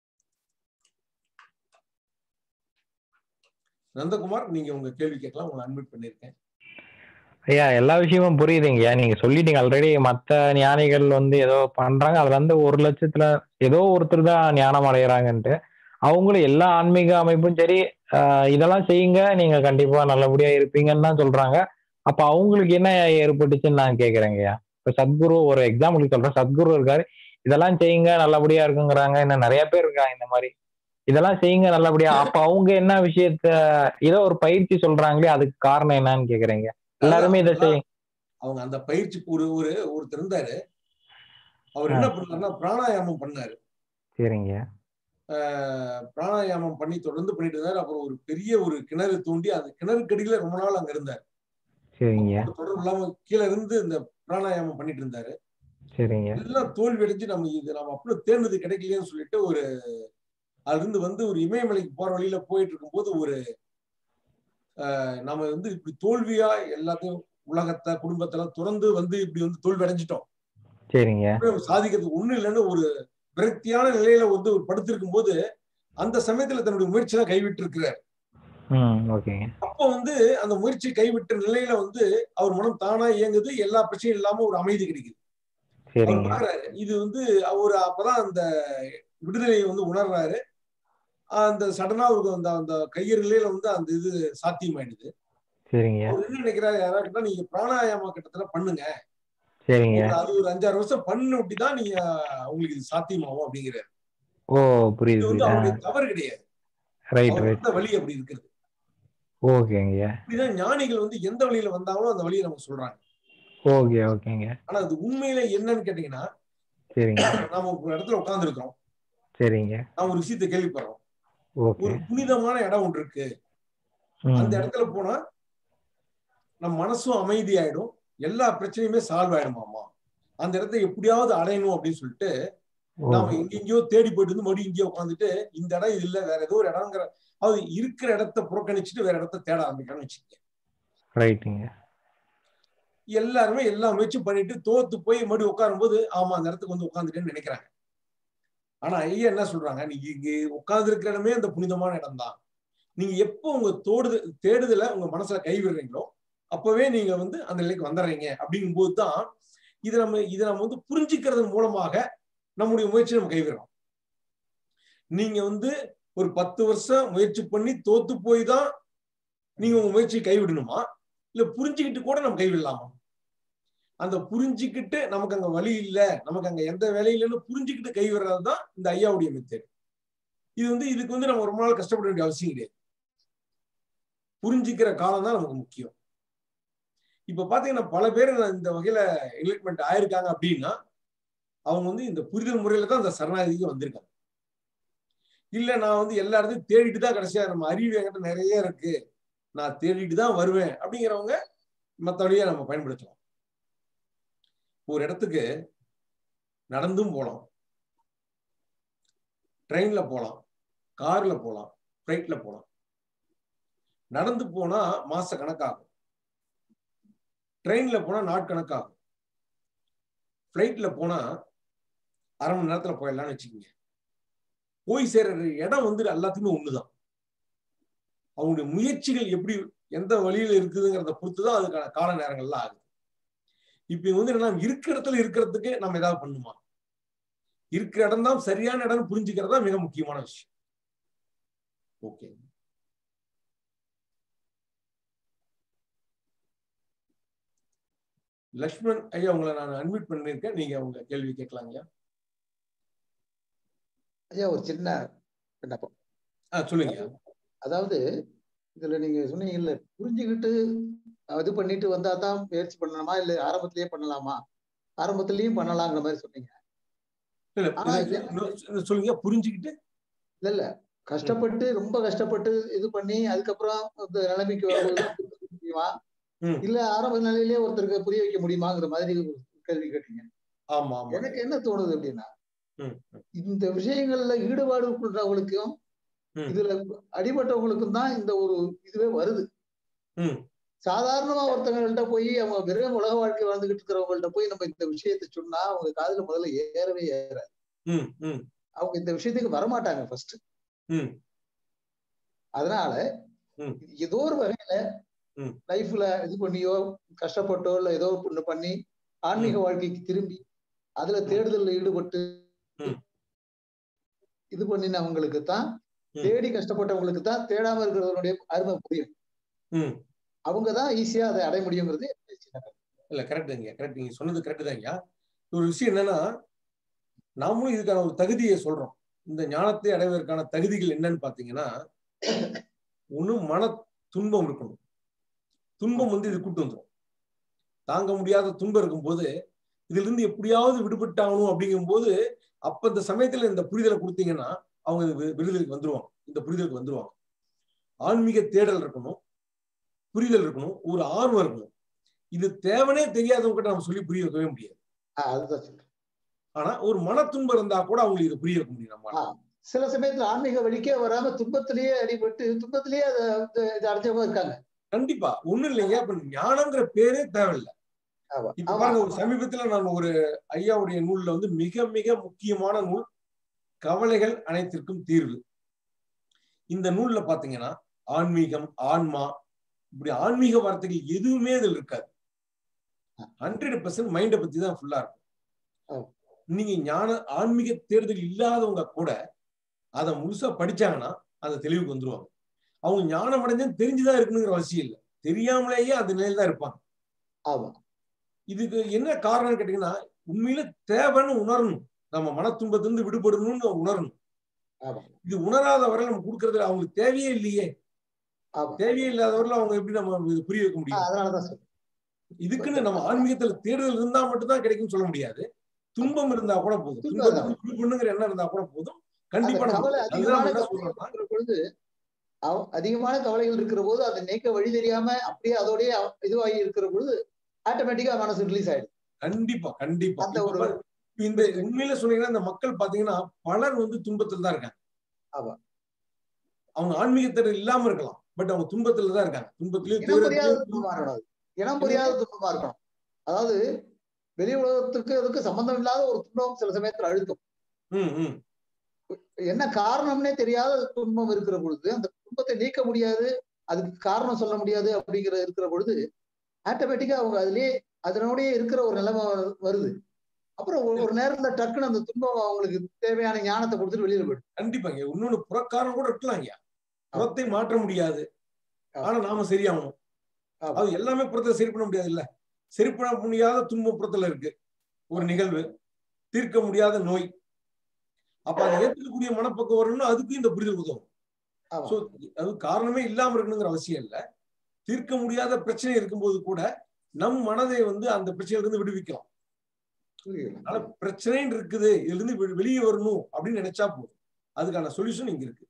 நந்தகுமார் நீங்க உங்க கேள்வி கேட்கலாம் உங்களை அட்மிட் பண்ணிருக்கேன் ஐயா எல்லா விஷயமும் புரியுதுங்கய்யா நீங்க சொல்லிட்டீங்க ஆல்ரெடி மத்த ஞானிகள் வந்து ஏதோ பண்றாங்க அதுல வந்து ஒரு லட்சத்துல ஏதோ ஒருத்தர் தான் ஞானம் அடையறாங்கன்ட்டு அவங்களும் எல்லா ஆன்மீக அமைப்பும் சரி ஆஹ் இதெல்லாம் செய்யுங்க நீங்க கண்டிப்பா நல்லபடியா இருப்பீங்கன்னு தான் சொல்றாங்க அப்ப அவங்களுக்கு என்ன ஏற்பட்டுச்சுன்னு நான் கேக்குறேங்கய்யா இப்ப சத்குரு ஒரு எக்ஸாம்பிளுக்கு சொல்றேன் சத்குரு இருக்காரு இதெல்லாம் செய்யுங்க நல்லபடியா இருக்குங்கிறாங்க இன்னும் நிறைய பேர் இருக்காங்க இந்த மாதிரி இதெல்லாம் செய்யுங்க நல்லபடியா அப்ப அவங்க என்ன விஷயத்த ஏதோ ஒரு பயிற்சி சொல்றாங்களே அதுக்கு காரணம் என்னன்னு கேக்குறீங்க எல்லாருமே இதை செய்யுங்க அவங்க அந்த பயிற்சிக்கு ஒரு ஒரு ஒருத்தர் இருந்தாரு அவர் என்ன பண்ணாருன்னா பிராணாயாமம் பண்ணாரு சரிங்க ஆஹ் பிராணாயாமம் பண்ணி தொடர்ந்து பண்ணிட்டு இருந்தாரு அப்புறம் ஒரு பெரிய ஒரு கிணறு தோண்டி அந்த கிணறுக்கடியில ரொம்ப நாள் அங்க இருந்தார் சரிங்க தொடர்பு இல்லாம கீழே இருந்து இந்த பிராணாயாமம் பண்ணிட்டு இருந்தாரு சரிங்க எல்லாம் தோல்வி அடைஞ்சு நம்ம இது நம்ம அப்படியே தேர்ந்தது கிடைக்கலையேன்னு சொல்லிட்டு ஒரு அதுல இருந்து வந்து ஒரு இமயமலைக்கு போற வழியில போயிட்டு இருக்கும்போது ஒரு ஆஹ் நம்ம வந்து இப்படி தோல்வியா எல்லாத்தையும் உலகத்தை குடும்பத்தெல்லாம் துறந்து வந்து இப்படி வந்து தோல்வி அடைஞ்சிட்டோம் சரிங்க சாதிக்கிறதுக்கு ஒண்ணு இல்லைன்னு ஒரு விரக்தியான நிலையில வந்து ஒரு படுத்திருக்கும் போது அந்த சமயத்துல தன்னுடைய முயற்சியெல்லாம் கைவிட்டு இருக்கிறார் ம் ஓகேங்க அப்போ வந்து அந்த முயற்சி கைவிட்ட நிலையில வந்து அவர் மனம் தானா இயங்குது எல்லா பிரச்சனையும் இல்லாம ஒரு அமைதி கிடைக்குது அவர் சரிங்க பாக்குறாரு இது வந்து அவர் அப்பதான் அந்த விடுதலையை வந்து உணர்றாரு அந்த சடனா அவருக்கு அந்த அந்த கையர் நிலையில வந்து அந்த இது சாத்தியமாயிடுது சரிங்க அவர் என்ன நினைக்கிறாரு யாராவது கேட்டா நீங்க பிராணாயாம கட்டத்துல பண்ணுங்க சரிங்க ஒரு அது ஒரு அஞ்சாறு வருஷம் பண்ணு அப்படிதான் நீங்க உங்களுக்கு இது சாத்தியமாகும் அப்படிங்கிறாரு ஓ புரியுது இது வந்து புரியுது அவருடைய தவறு கிடையாது ரைட் அவர் ரைட் வந்த வழி அப்படி இருக்குது ஓகேங்க இப்படிதான் ஞானிகள் வந்து எந்த வழியில வந்தாங்களோ அந்த வழியை நமக்கு சொல்றாங்க ஓகே ஓகேங்க ஆனா அது உண்மையில என்னன்னு கேட்டீங்கன்னா சரிங்க நாம ஒரு இடத்துல உட்கார்ந்து இருக்கிறோம் சரிங்க நாம ஒரு விஷயத்தை கேள்விப்படுறோம் ஓகே ஒரு புனிதமான இடம் ஒன்று இருக்கு அந்த ம் இடத்துல போனா நம்ம மனசும் அமைதியாயிடும் எல்லா பிரச்சனையுமே சால்வ் ஆயிடுமாமா அந்த இடத்த எப்படியாவது அடையணும் அப்படின்னு சொல்லிட்டு ஓ நாம எங்கெங்கயோ தேடி போயிட்டு வந்து மறுபடியும் இங்கேயோ உட்காந்துட்டு இந்த இடம் இது இல்ல வேற ஏதோ ஒரு இடங்கிற அது இருக்கிற இடத்த புறக்கணிச்சுட்டு வேற இடத்த தேட ஆரம்பிக்கணும்னு வச்சுக்கோங்க ரைட்டுங்க எல்லாருமே எல்லா முயற்சியும் பண்ணிட்டு தோத்து போய் மறுபடியும் உட்காரும்போது ஆமா அந்த இடத்துக்கு வந்து உட்காந்துட்டேன்னு நினைக்கிறாங்க ஆனா ஐயா என்ன சொல்றாங்க நீங்க இங்க உட்கார்ந்து இருக்கிற இடமே அந்த புனிதமான இடம் தான் நீங்க எப்போ உங்க தோடுது தேடுதல உங்க மனசுல கைவிடுறீங்களோ அப்பவே நீங்க வந்து அந்த நிலைக்கு வந்துடுறீங்க அப்படிங்கும் போது தான் இதை நம்ம இதை நம்ம வந்து புரிஞ்சுக்கிறதன் மூலமாக நம்முடைய முயற்சி நம்ம கைவிடுறோம் நீங்க வந்து ஒரு பத்து வருஷம் முயற்சி பண்ணி தோத்து போய் தான் நீங்க உங்க முயற்சியை கைவிடணுமா இல்ல புரிஞ்சுக்கிட்டு கூட நம்ம கைவிடலாமா அந்த புரிஞ்சுக்கிட்டு நமக்கு அங்க வழி இல்ல நமக்கு அங்க எந்த வேலையும் இல்லைன்னு புரிஞ்சுக்கிட்டு கைவிடுறது தான் இந்த ஐயாவுடைய மெத்தட் இது வந்து இதுக்கு வந்து நம்ம ரொம்ப நாள் கஷ்டப்பட வேண்டிய அவசியம் கிடையாது புரிஞ்சுக்கிற காலம் தான் நமக்கு முக்கியம் இப்ப பாத்தீங்கன்னா பல பேர் இந்த வகையில என்லைட்மெண்ட் ஆயிருக்காங்க அப்படின்னா அவங்க வந்து இந்த புரிதல் முறையில தான் இந்த சரணாகதிக்கு வந்திருக்காங்க இல்ல நான் வந்து எல்லா இடத்தையும் தேடிட்டு தான் கடைசியா நம்ம அறிவு என்கிட்ட நிறைய இருக்கு நான் தேடிட்டு தான் வருவேன் அப்படிங்கிறவங்க மற்ற வழியை நம்ம பயன்படுத்தலாம் ஒரு இடத்துக்கு நடந்தும் போகலாம் ட்ரெயின்ல போகலாம் கார்ல போகலாம் ஃப்ளைட்ல போகலாம் நடந்து போனா மாச கணக்காகும் ட்ரெயின்ல போனா நாட்கணக்காகும் ஃப்ளைட்ல போனா அரை மணி நேரத்துல போயிடலாம்னு வச்சுக்கோங்க போய் சேர்ற இடம் வந்து எல்லாத்துக்குமே ஒண்ணுதான் அவங்களுடைய முயற்சிகள் எப்படி எந்த வழியில இருக்குதுங்கிறத பொறுத்து தான் அதுக்கான கால நேரங்கள்லாம் ஆகுது இப்ப இங்க வந்து என்னன்னா இருக்கிற இடத்துல இருக்கிறதுக்கு நம்ம ஏதாவது பண்ணுமா இருக்கிற இடம் தான் சரியான இடம் புரிஞ்சுக்கிறது தான் மிக முக்கியமான விஷயம் ஓகே லக்ஷ்மண் ஐயா உங்களை நான் அட்மிட் பண்ணிருக்கேன் நீங்க உங்க கேள்வி கேட்கலாங்கய்யா ஐயா ஒரு சின்ன விண்ணப்பம் ஆ சொல்லுங்க அதாவது இதுல நீங்க சொன்னீங்கல்ல புரிஞ்சுக்கிட்டு இது பண்ணிட்டு வந்தா தான் முயற்சி பண்ணணுமா இல்ல ஆரம்பத்திலேயே பண்ணலாமா ஆரம்பத்திலயும் பண்ணலாங்கிற மாதிரி சொன்னீங்க இல்ல ஆனா இது- இது- இன்னும் சொல்லுங்க புரிஞ்சுக்கிட்டு இல்ல இல்ல கஷ்டப்பட்டு ரொம்ப கஷ்டப்பட்டு இது பண்ணி அதுக்கப்புறம் இந்த நிலைமைக்கு வரும்போது புரிய முடியுமா ம். இல்ல ஆரம்ப நிலையிலேயே ஒருத்தருக்கு புரிய வைக்க முடியுமாங்கிற மாதிரி ஒரு கேள்வி கேட்டீங்க ஆமா ஆமா எனக்கு என்ன தோணுது அப்படின்னா ம், ம், இந்த விஷயங்கள்ல ஈடுபாடு கொள்றவங்களுக்கும் ம். இதுல அடிபட்டவங்களுக்கும் தான் இந்த ஒரு இதுவே வருது ம். சாதாரணமா ஒருத்தவங்கள்ட்ட போய் அவங்க வெறும் உலக வாழ்க்கை வாழ்ந்துகிட்டு இருக்கிறவங்கள்ட்ட போய் நம்ம இந்த விஷயத்தை சொன்னா அவங்க காதுல முதல்ல ஏறவே ஏறாது ம், ம், அவங்க இந்த விஷயத்துக்கு வரமாட்டாங்க ஃபர்ஸ்ட் ம். அதனால ம். ஏதோ ஒரு வகையில ம். லைஃப்ல இது பண்ணியோ கஷ்டப்பட்டோ இல்ல ஏதோ ஒண்ணு பண்ணி ஆன்மீக வாழ்க்கைக்கு திரும்பி அதுல தேடுதல்ல ஈடுபட்டு ம். இது பண்ணினவங்களுக்கு தான் ம். தேடி கஷ்டப்பட்டவங்களுக்கு தான் தேடாம இருக்கிறவனுடைய அருமை புரியும் ம். அவங்க தான் ஈஸியா அதை அடைய முடியுங்கிறது என்னுடைய சின்ன கருத்து. இல்ல கரெக்டுங்க கரெக்ட் நீங்க சொன்னது கரெக்ட் தாங்க ஒரு விஷயம் என்னன்னா நாமளும் இதுக்கான ஒரு தகுதியை சொல்றோம் இந்த ஞானத்தை அடைவதற்கான தகுதிகள் என்னன்னு பாத்தீங்கன்னா ஒண்ணு மன துன்பம் இருக்கணும் துன்பம் வந்து இது கூட்டு வந்துடும் தாங்க முடியாத துன்பம் இருக்கும்போது இதுல இருந்து எப்படியாவது விடுபட்டாகணும் அப்படிங்கும்போது அப்ப இந்த சமயத்துல இந்த புரிதலை கொடுத்தீங்கன்னா அவங்க இது வி- விடுதலுக்கு வந்துருவாங்க இந்த புரிதலுக்கு வந்துருவாங்க ஆன்மீக தேடல் இருக்கணும் புரிதல் இருக்கணும் ஒரு ஆர்வம் இருக்கணும் இது தேவனே தெரியாதவங்க கிட்ட நம்ம சொல்லி புரிய வைக்கவே முடியாது ஆஹ் அதுதான் சொல்றேன் ஆனா ஒரு மன துன்பம் இருந்தா கூட அவங்களுக்கு இதை புரிய வைக்க முடியும் நம்ம ஆ, சில சமயத்துல ஆன்மீக வழிக்கே வராம துன்பத்திலேயே அடிபட்டு துன்பத்திலேயே அதை வந்து இதை அடைஞ்சவங்க இருக்காங்க கண்டிப்பா ஒண்ணும் இல்லைங்க இப்ப ஞானங்கிற பேரே தேவையில்லை ஆமா இப்ப ஆமா பாருங்க ஒரு சமீபத்துல நான் ஒரு ஐயாவுடைய நூல்ல வந்து மிக மிக முக்கியமான நூல் கவலைகள் அனைத்திற்கும் தீர்வு இந்த நூல்ல பாத்தீங்கன்னா ஆன்மீகம் ஆன்மா இப்படி ஆன்மீக வார்த்தைகள் எதுவுமே இதுல இருக்காது ஹண்ட்ரட் பர்சன்ட் மைண்டை பத்தி தான் ஃபுல்லா இருக்கும் ஆமா. நீங்க ஞான ஆன்மீக தேர்தல் இல்லாதவங்க கூட அதை முழுசா படிச்சாங்கன்னா அந்த தெளிவுக்கு வந்துருவாங்க அவங்க ஞானம் அடைஞ்சு தெரிஞ்சுதான் இருக்கணுங்கிற அவசியம் இல்லை தெரியாமலேயே அந்த நிலையில தான் இருப்பாங்க ஆமா இதுக்கு என்ன காரணம்னு கேட்டீங்கன்னா உண்மையில தேவைன்னு உணரணும் நம்ம மன துன்பத்திலிருந்து விடுபடணும்னு உணரணும் ஆமா இது உணராத வரை நம்ம கொடுக்கறது அவங்களுக்கு தேவையே இல்லையே ஆமா தேவையே இல்லாதவரை அவங்க எப்படி நம்ம இது புரிய வைக்க ஆ, முடியும் அதனாலதான் சொல்றேன் இதுக்குன்னு நம்ம ஆன்மீகத்துல தேடுதல் இருந்தா மட்டும்தான் கிடைக்கும்னு சொல்ல முடியாது துன்பம் இருந்தா கூட போதும் துன்பம் இருந்தா துன்பத்துக்கு விடுபடணுங்கிற எண்ணம் இருந்தா கூட போதும் அந்த கண்டிப்பா நம்ம கவலை அதுதான் அதிகமான நம்ம என்ன கவலைகள் சொல்றோம்னா இருக்கிற பொழுது அவ- அதிகமான கவலைகள் இருக்கிற போது அதை நீக்க வழி தெரியாம அப்படியே அதோடய இதுவாகி இருக்கிற பொழுது ஆட்டோமேட்டிக்கா மனசு ரிலீஸ் ஆயிடுது கண்டிப்பா கண்டிப்பா அந்த இப்ப ஒரு பாரு, இப்ப இந்த உண்மையில சொன்னீங்கன்னா இந்த மக்கள் பாத்தீங்கன்னா பலர் வந்து துன்பத்தில் தான் இருக்காங்க ஆமா. அவங்க ஆன்மீகத்தில் இல்லாம இருக்கலாம் பட் அவங்க துன்பத்துல தான் இருக்காங்க துன்பத்திலயும் இனம் புரியாத துயரத்திலயும் துன்பமா இருக்கணும் அது. இனம் புரியாத துன்பமா இருக்கணும் அதாவது வெளி உலகத்துக்கு அதுக்கு சம்பந்தம் இல்லாத ஒரு துன்பம் சில சமயத்துல அழுத்தம் ம், ம். என்ன காரணம்னே தெரியாத துன்பம் இருக்கிற பொழுது அந்த துன்பத்தை நீக்க முடியாது அதுக்கு காரணம் சொல்ல முடியாது அப்படிங்கிற இருக்கிற பொழுது ஆட்டோமேட்டிக்கா அவங்க அதுலயே அதனோடயே இருக்கிற ஒரு நிலைமை வரு- வருது அப்புறம் ஒரு- ஒரு நேரத்துல டக்குன்னு அந்த துன்பம் அவங்களுக்கு தேவையான ஞானத்தை கொடுத்துட்டு வெளியில போயிடும் கண்டிப்பாங்க இன்னொன்னு புறக்காரணம் கூட இருக்கலாம் ஐயா புறத்தை மாற்ற முடியாது ஆனா நாம சரியாகணும் ஆமா. அது எல்லாமே புறத்தை சரி பண்ண முடியாது இல்ல சரி பண்ண முடியாத துன்பம் புறத்துல இருக்கு ஒரு நிகழ்வு தீர்க்க முடியாத நோய் அப்ப அதை ஏற்றுக்கக்கூடிய மனப்பக்கம் வரணும்னா அதுக்கும் இந்த புரிதல் உதவும் ஆமா. சோ அது காரணமே இல்லாம இருக்கணுங்கிற அவசியம் இல்ல தீர்க்க முடியாத பிரச்சனை இருக்கும்போது கூட நம் மனதை வந்து அந்த பிரச்சனையில இருந்து விடுவிக்கலாம் புரியுது. அதனால பிரச்சனைன்னு இருக்குது இதுல இருந்து வெ- வெளியே வரணும் அப்படின்னு நினைச்சா போதும் அதுக்கான சொல்யூஷன் இங்க இருக்கு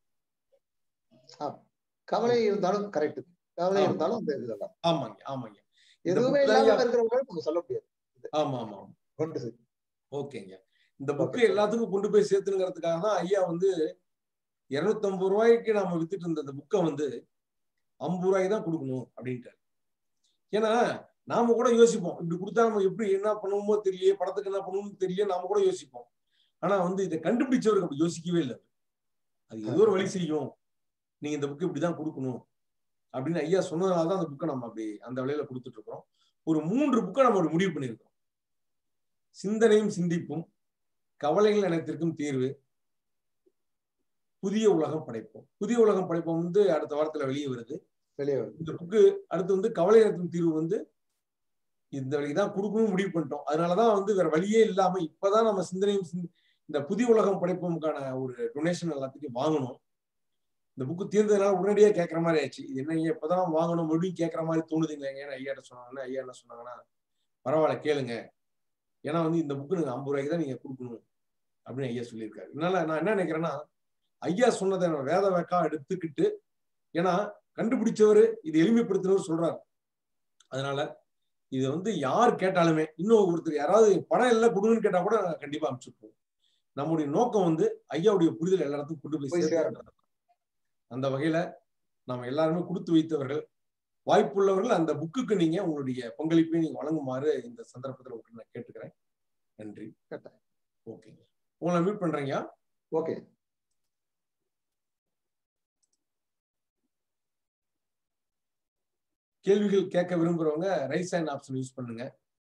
கவலை இருந்தாலும் கரெக்ட் கவலை ஆமா. இருந்தாலும் அந்த இதெல்லாம் ஆமாங்க ஆமாங்க இந்த எதுவுமே book தான் இல்லாம ஐயா- இருக்கிறவங்க நம்ம சொல்ல முடியாது ஆமா ஆமா ஆமா கொண்டு செய். ஓகேங்க இந்த புக்கு எல்லாத்துக்கும் கொண்டு போய் சேர்த்துனுங்கிறதுக்காக தான் ஐயா வந்து இருநூத்தி ஐம்பது ரூபாய்க்கு நாம வித்துட்டு இருந்த இந்த புக்கை வந்து ஐம்பது ரூபாய்க்கு தான் கொடுக்கணும் அப்படின்ட்டாரு ஏன்னா நாம கூட யோசிப்போம் இப்படி கொடுத்தா நம்ம எப்படி என்ன பண்ணுவோமோ தெரியல படத்துக்கு என்ன பண்ணுவோம்னு தெரியல நாம கூட யோசிப்போம் ஆனா வந்து இதை கண்டுபிடிச்சவருக்கு அப்படி யோசிக்கவே இல்லை அது ஏதோ ஒரு வழி செய்யும் நீங்க இந்த புக்கு இப்படிதான் கொடுக்கணும் அப்படின்னு ஐயா சொன்னதுனால தான் அந்த புக்கை நம்ம அப்படி அந்த விலையில கொடுத்துட்டு இருக்கிறோம் ஒரு மூன்று புக்கை நம்ம ஒரு முடிவு பண்ணியிருக்கோம் சிந்தனையும் சிந்திப்பும் கவலைகள் அனைத்திற்கும் தீர்வு புதிய உலகம் படைப்போம் புதிய உலகம் படைப்போம் வந்து அடுத்த வாரத்துல வெளியே வருது வெளியே வருது. இந்த புக்கு அடுத்து வந்து கவலை அனைத்தும் தீர்வு வந்து இந்த வழிக்கு தான் கொடுக்கணும்னு முடிவு பண்ணிட்டோம் அதனாலதான் வந்து வேற வழியே இல்லாம இப்பதான் நம்ம சிந்தனையும் சிந்- இந்த புதிய உலகம் படைப்போமுக்கான ஒரு டொனேஷன் எல்லாத்துக்கும் வாங்கணும் இந்த புக்கு தீர்ந்ததுனால உடனடியா கேட்கற மாதிரி ஆயிடுச்சு இது என்ன ஐயா இப்பதான் வாங்கணும் மறுபடியும் கேட்கற மாதிரி தோணுதுங்களேங்க ஐயாட்ட சொன்னாங்கன்னா ஐயா என்ன சொன்னாங்கன்னா பரவாயில்ல கேளுங்க ஏன்னா வந்து இந்த புக்கு நீங்க ஐம்பது ரூபாய்க்கு தான் நீங்க கொடுக்கணும் அப்படின்னு ஐயா சொல்லியிருக்காரு அதனால நான் என்ன நினைக்கிறேன்னா ஐயா சொன்னதை நான் வேத வேக்கா எடுத்துக்கிட்டு ஏன்னா கண்டுபிடிச்சவர் இது எளிமைப்படுத்தினவர் சொல்றாரு அதனால இதை வந்து யார் கேட்டாலுமே இன்னும் ஒருத்தர் யாராவது பணம் எல்லாம் கொடுங்கன்னு கேட்டா கூட நாங்க கண்டிப்பா அனுப்பிச்சுட்ருவோம் நம்முடைய நோக்கம் வந்து ஐயாவுடைய புரிதல் எல்லா இடத்துக்கும் கொண்டு போய் போய் சேர்த்து அந்த வகையில நாம எல்லாருமே கொடுத்து வைத்தவர்கள் வாய்ப்புள்ளவர்கள் அந்த புக்குக்கு நீங்க உங்களுடைய பங்களிப்பை நீங்க வழங்குமாறு இந்த சந்தர்ப்பத்தில் உங்களுக்கு நான் கேட்டுக்கிறேன் நன்றி கட்டாயம். ஓகேங்க உங்களை மீட் பண்றீங்க ஓகே கேள்விகள் கேட்க விரும்புறவங்க ரைஸ் ஹேண்ட் ஆப்ஷன் யூஸ் பண்ணுங்க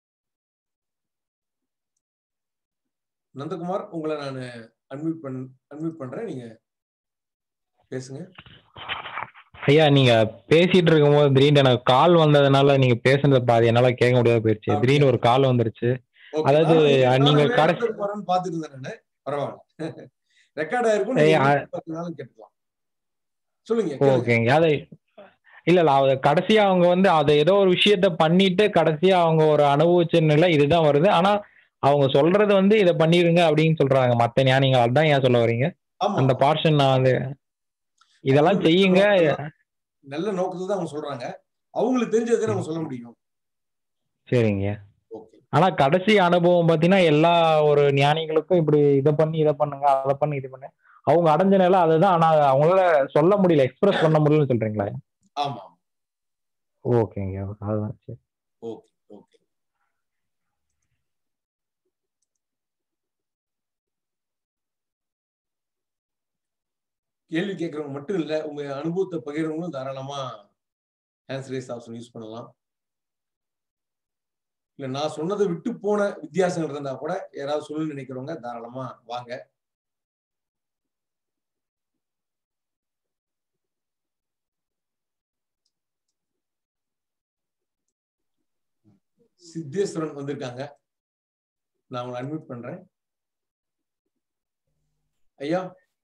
நந்தகுமார் உங்களை நான் அன்மியூட் பண் அன்மியூட் பண்றேன் நீங்க பேசுங்க ஐயா நீங்க பேசிட்டு இருக்கும்போது திடீர்னு எனக்கு கால் வந்ததுனால நீங்க பேசுனத பாதி என்னால கேட்க முடியாத போயிருச்சு Okay. திடீர்னு ஒரு கால் வந்துருச்சு Okay. அதாவது, நானும் நீங்க நானும் கடைசி- நந்தகுமாரன் பார்த்துட்டு இருந்தேன் நானு பரவாயில்ல ரெக்கார்ட் ஆயிருக்கும் ஏய், நீங்க அ- எப்படி பார்த்தினாலும் கேட்டுக்கலாம் சொல்லுங்க கேளுங்க. ஓகேங்க அதை இல்ல இல்ல அவங்க கடைசியா அவங்க வந்து அதை ஏதோ ஒரு விஷயத்த பண்ணிட்டு கடைசியா அவங்க ஒரு அனுபவிச்ச நிலை இதுதான் வருது ஆனா அவங்க சொல்றது வந்து இதை பண்ணிருங்க அப்படின்னு சொல்றாங்க மத்த ஞானிகள் அதான் ஏன் சொல்ல வரீங்க ஆமா அந்த பார்ஷன் நான் வந்து இதெல்லாம் செய்யுங்க நல்ல நோக்கத்துல தான் அவங்க சொல்றாங்க அவங்களுக்கு தெரிஞ்சதை நம்ம சொல்ல முடியும் சரிங்க ஓகே ஆனா கடைசி அனுபவம் பாத்தீங்கன்னா எல்லா ஒரு ஞானிகளுக்கும் இப்படி இதை பண்ணி இதை பண்ணுங்க அதை பண்ணி இது பண்ணு அவங்க அடைஞ்ச நிலை அதுதான் ஆனா அவங்களால சொல்ல முடியல எக்ஸ்பிரஸ் பண்ண முடியலன்னு சொல்றீங்களா ஆமா ஓகேங்க அதுதான் சரி ஓகே ஓகே கேள்வி கேட்கறவங்க மட்டும் இல்ல உங்க அனுபவத்தை பகிர்றவங்களும் தாராளமா ஹேண்ட்ஸ் ரேஸ் ஆப்ஷன் யூஸ் பண்ணலாம் இல்ல நான் சொன்னதை விட்டு போன வித்தியாசங்கள் இருந்தா கூட யாராவது சொல்லணும்னு நினைக்கிறவங்க தாராளமா வாங்க சித்தேஸ்வரன் வந்திருக்காங்க நான் உங்களை அட்மிட் பண்றேன் ஐயா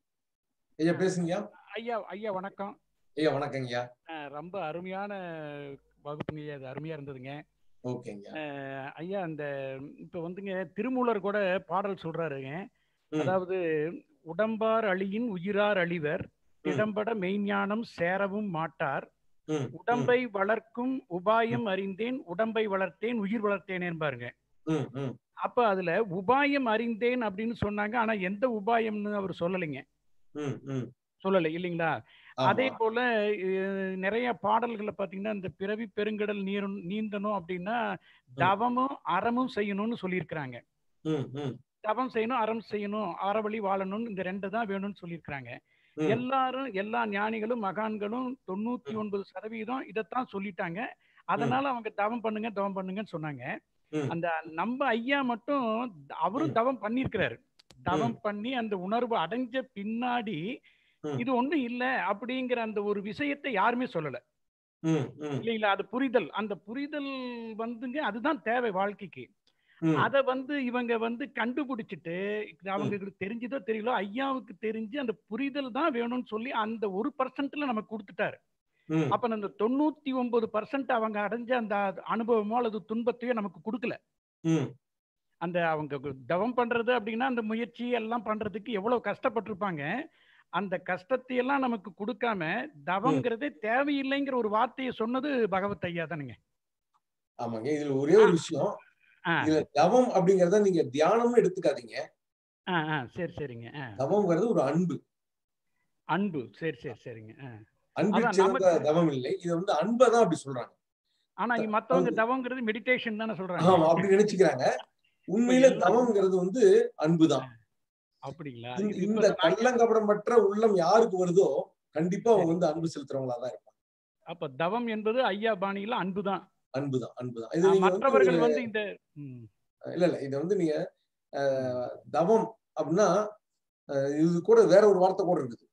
ஐயா பேசுங்கய்யா ஐயா ஐயா வணக்கம் ஐயா வணக்கங்கய்யா அஹ் ரொம்ப அருமையான வகுப்புங்க ஐயா அது அருமையா இருந்ததுங்க ஓகேங்க அஹ் ஐயா அந்த இப்ப வந்துங்க திருமூலர் கூட பாடல் சொல்றாருங்க ம். அதாவது உடம்பார் அழியின் உயிரார் அழிவர் திடம்பட மெய்ஞானம் சேரவும் மாட்டார் ம், ம், உடம்பை வளர்க்கும் உபாயம் அறிந்தேன் உடம்பை வளர்த்தேன் உயிர் வளர்த்தேனேன்னு பாருங்க ம், ம், அப்ப அதுல உபாயம் அறிந்தேன் அப்படின்னு சொன்னாங்க ஆனா எந்த உபாயம்னு அவர் சொல்லலைங்க ம், ம். சொல்லலை இல்லைங்களா ஆமா. அதே போல அஹ், நிறைய பாடல்கள்ல பாத்தீங்கன்னா இந்த பிறவி பெருங்கடல் நீர் நீந்தணும் அப்படின்னா தவமும் அறமும் செய்யணும்னு சொல்லியிருக்கிறாங்க ம், ம், தவம் செய்யணும் அறம் செய்யணும் அறவழி வாழணும்னு இந்த ரெண்டு தான் வேணும்னு சொல்லியிருக்கிறாங்க ம். எல்லாரும் எல்லா ஞானிகளும் மகான்களும் தொண்ணூத்தி ஒன்பது சதவீதம் இதைத்தான் சொல்லிட்டாங்க அதனால அவங்க தவம் பண்ணுங்க தவம் பண்ணுங்கன்னு சொன்னாங்க ம். அந்த நம்ம ஐயா மட்டும் அவரும் தவம் பண்ணியிருக்கிறாரு தவம் பண்ணி அந்த உணர்வு அடைஞ்ச பின்னாடி ம். இது ஒண்ணும் இல்ல அப்படிங்கிற அந்த ஒரு விஷயத்தை யாருமே சொல்லல ம், ம், இல்லைங்களா அது புரிதல் அந்த புரிதல் வந்துங்க அதுதான் தேவை வாழ்க்கைக்கு ம். அத வந்து இவங்க வந்து கண்டுபிடிச்சிட்டு இது அவங்களுக்கு தெரிஞ்சதோ தெரியலோ ஐயாவுக்கு தெரிஞ்சு அந்த புரிதல் தான் வேணும்னு சொல்லி அந்த ஒரு பர்சன்ட்ல நமக்கு கொடுத்துட்டாரு ம், அப்ப அந்த தொண்ணூத்தி ஒன்பது பர்சன்ட் அவங்க அடைஞ்ச அந்த அனுபவமோ அல்லது துன்பத்தையோ நமக்கு கொடுக்கல ம், அந்த அவங்க தவம் பண்றது அப்படின்னா அந்த முயற்சி எல்லாம் பண்றதுக்கு எவ்வளவு கஷ்டப்பட்டிருப்பாங்க அந்த கஷ்டத்தை எல்லாம் நமக்கு கொடுக்காம தவங்கிறதே தேவையில்லைங்கிற ஒரு வார்த்தையை சொன்னது பகவத் ஐயா தானுங்க ஆமாங்க இதுல ஒரே ஒரு விஷயம் ஆ. இதுல தவம் அப்படிங்கறத நீங்க தியானம்னு எடுத்துக்காதீங்க ஆ ஆ சரி சரிங்க ஆ தவம்ங்கிறது ஒரு அன்பு அன்பு சரி சரி சரிங்க ஆ. அன்பில் அதான் சிறந்த நமக்கு- தவம் இல்லை இது வந்து அன்பை தான் அப்படி சொல்றாங்க ஆனா இங்க மத்தவங்க அது- தவங்கிறது மெடிடேஷன் தானே ஆமா சொல்றாங்க அப்படி நினைச்சுக்கிறாங்க உண்மையில எல்லாம் தவம்ங்கிறது வந்து அன்புதான் அப்படிங்களா இந்த- இது இப்ப இந்த நான் கள்ளங்கபடமற்ற உள்ளம் யாருக்கு வருதோ கண்டிப்பா அவங்க வந்து அன்பு செலுத்துறவங்களா தான் இருப்பாங்க அப்ப தவம் என்பது ஐயா பாணியில அன்புதான் அன்புதான் அன்புதான் இது ஆ, நீங்க மற்றவர்கள் வந்து வந்து இந்த ம், இல்ல இல்ல இது வந்து நீங்க அஹ், தவம் அப்படின்னா அஹ், இது கூட வேற ஒரு வார்த்தை கூட இருக்குது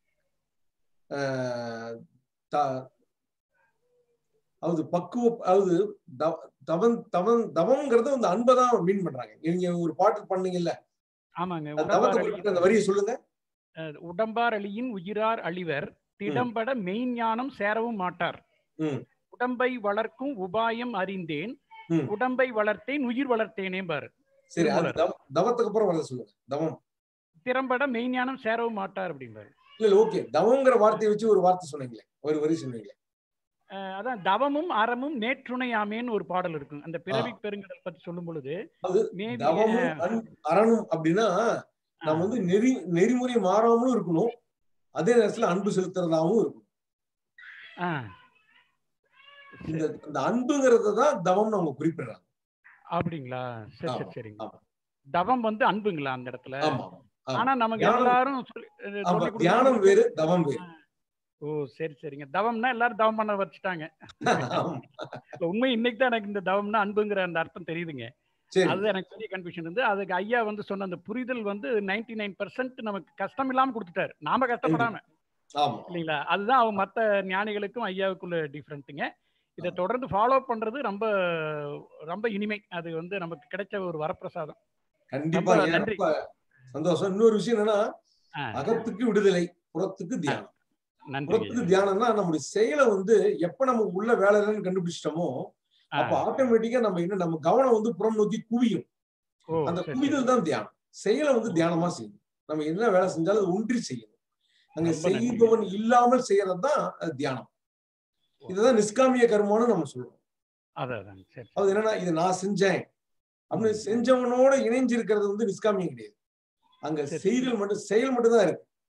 அஹ், த- அதாவது பக்குவ அதாவது தவ- தவம் தவம் தவம்ங்கிறது வந்து அன்பை தான் மீன் பண்றாங்க நீங்க ஒரு பாட்டு பண்ணீங்கல்ல ஆமாங்க அந்த தவத்தை உடம்பார் குறிப்பிட்ட அந்த வரியை சொல்லுங்க அஹ், உடம்பார் அழியின் உயிரார் அழிவர் திடம்பட மெய்ஞானம் சேரவும் மாட்டார் ம். உடம்பை வளர்க்கும் உபாயம் அறிந்தேன் ம். உடம்பை வளர்த்தேன் உயிர் வளர்த்தேனே பாரு சரி அது திருமூலர். தவ- தவத்துக்கு அப்புறம் வரத சொல்லுங்க தவம் திறம்பட மெய்ஞானம் சேரவும் மாட்டார் அப்படிம்பாரு இல்ல இல்ல ஓகே தவங்கிற வார்த்தையை வச்சு ஒரு வார்த்தை சொன்னீங்களே ஒரு வரி சொன்னீங்களே அஹ், அதான் தவமும் அறமும் நேற்றுணையாமேன்னு ஒரு பாடல் இருக்கும் அந்த பிறவி பெருங்கடல் பத்தி சொல்லும் பொழுது அது maybe, தவமும் அஹ், அன்- அறணும் அப்படின்னா நம்ம வந்து நெறி நெறிமுறை மாறாமலும் இருக்கணும் அதே நேரத்துல அன்பு செலுத்துறதாவும் இருக்கணும் ஆ, இந்த இந்த அன்புங்கிறத தான் தவம்னு அவங்க குறிப்பிடுறாங்க அப்படிங்களா சரி சரி ஆமா, சரிங்க ஆமா. தவம் வந்து அன்புங்களா அந்த இடத்துல ஆமா ஆமா. ஆனா நமக்கு தியானம் எல்லாரும் சொல்லி- அஹ் ஆமா சொல்லிக் கொடுக்கறது தியானம் வேறு தவம் வேறு ஓ சரி சரிங்க தவம்னா எல்லாரும் தவம் பண்ண வச்சுட்டாங்க ஆமா. இல்ல, உண்மை இன்னைக்கு தான் எனக்கு இந்த தவம்னா அன்புங்கிற அந்த அர்த்தம் தெரியுதுங்க சரி அதுதான் எனக்கு பெரிய கன்ஃபியூஷன் இருந்து அதுக்கு ஐயா வந்து சொன்ன அந்த புரிதல் வந்து 99% நைன் நமக்கு கஷ்டம் இல்லாம கொடுத்துட்டாரு நாம கஷ்டப்படாம ஆமா இல்லைங்களா அதுதான் அவங்க மத்த ஞானிகளுக்கும் ஐயாவுக்குள்ள டிஃப்ரெண்ட்டுங்க இதை தொடர்ந்து ஃபாலோ பண்றது ரொம்ப ரொம்ப இனிமை அது வந்து நமக்கு கிடைச்ச ஒரு வரப்பிரசாதம் கண்டிப்பா ரொம்ப ஏன் நன்றி. ரொம்ப சந்தோஷம் இன்னொரு விஷயம் என்னன்னா ஆ, அகத்துக்கு விடுதலை புறத்துக்கு தியானம் நன்றி புறத்துக்கு தியானம்னா நம்முடைய செயலை வந்து எப்ப நமக்கு உள்ள வேலை இல்லைன்னு கண்டுபிடிச்சிட்டோமோ அப்ப ஆட்டோமேட்டிக்கா நம்ம என்ன நம்ம கவனம் வந்து புறம் நோக்கி குவியும் ஓ அந்த சரி, சரி. குவிதல் தான் தியானம் செயலை வந்து தியானமா செய்யணும் நம்ம என்ன வேலை செஞ்சாலும் அது ஒன்றி செய்யணும் அங்க ரொம்ப நன்றி. செய்பவன் இல்லாமல் செய்யறது தான் அது தியானம் இதுதான் நிஷ்காமிய கர்மம்னு நம்ம சொல்றோம் அதான் அதான் சரி சரி. அது என்னன்னா இதை நான் செஞ்சேன் அப்படின்னு செஞ்சவனோட இணைஞ்சு இருக்கிறது வந்து நிஷ்காமியம் கிடையாது அங்க சரி. செய்தல் மட்டும் செயல் மட்டும் தான் இருக்கு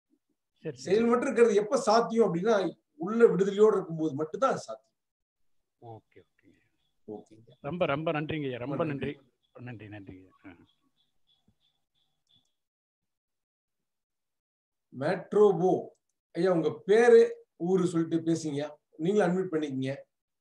சரி சரி செயல்மற்று இருக்கிறது எப்ப சாத்தியம் அப்படின்னா உள்ள விடுதலையோடு இருக்கும்போது மட்டும்தான் அது சாத்தியம் ஓகே ஓகே ஓகேங்க ரொம்ப ரொம்ப நன்றிங்க ஐயா ரொம்ப ரொம்ப நன்றி நன்றி நன்றிங்க ஆ. மேட்ரோபோ ஐயா உங்க பேரு ஊரு சொல்லிட்டு பேசுங்க நீங்களும் அட்மிட் பண்ணிக்கங்க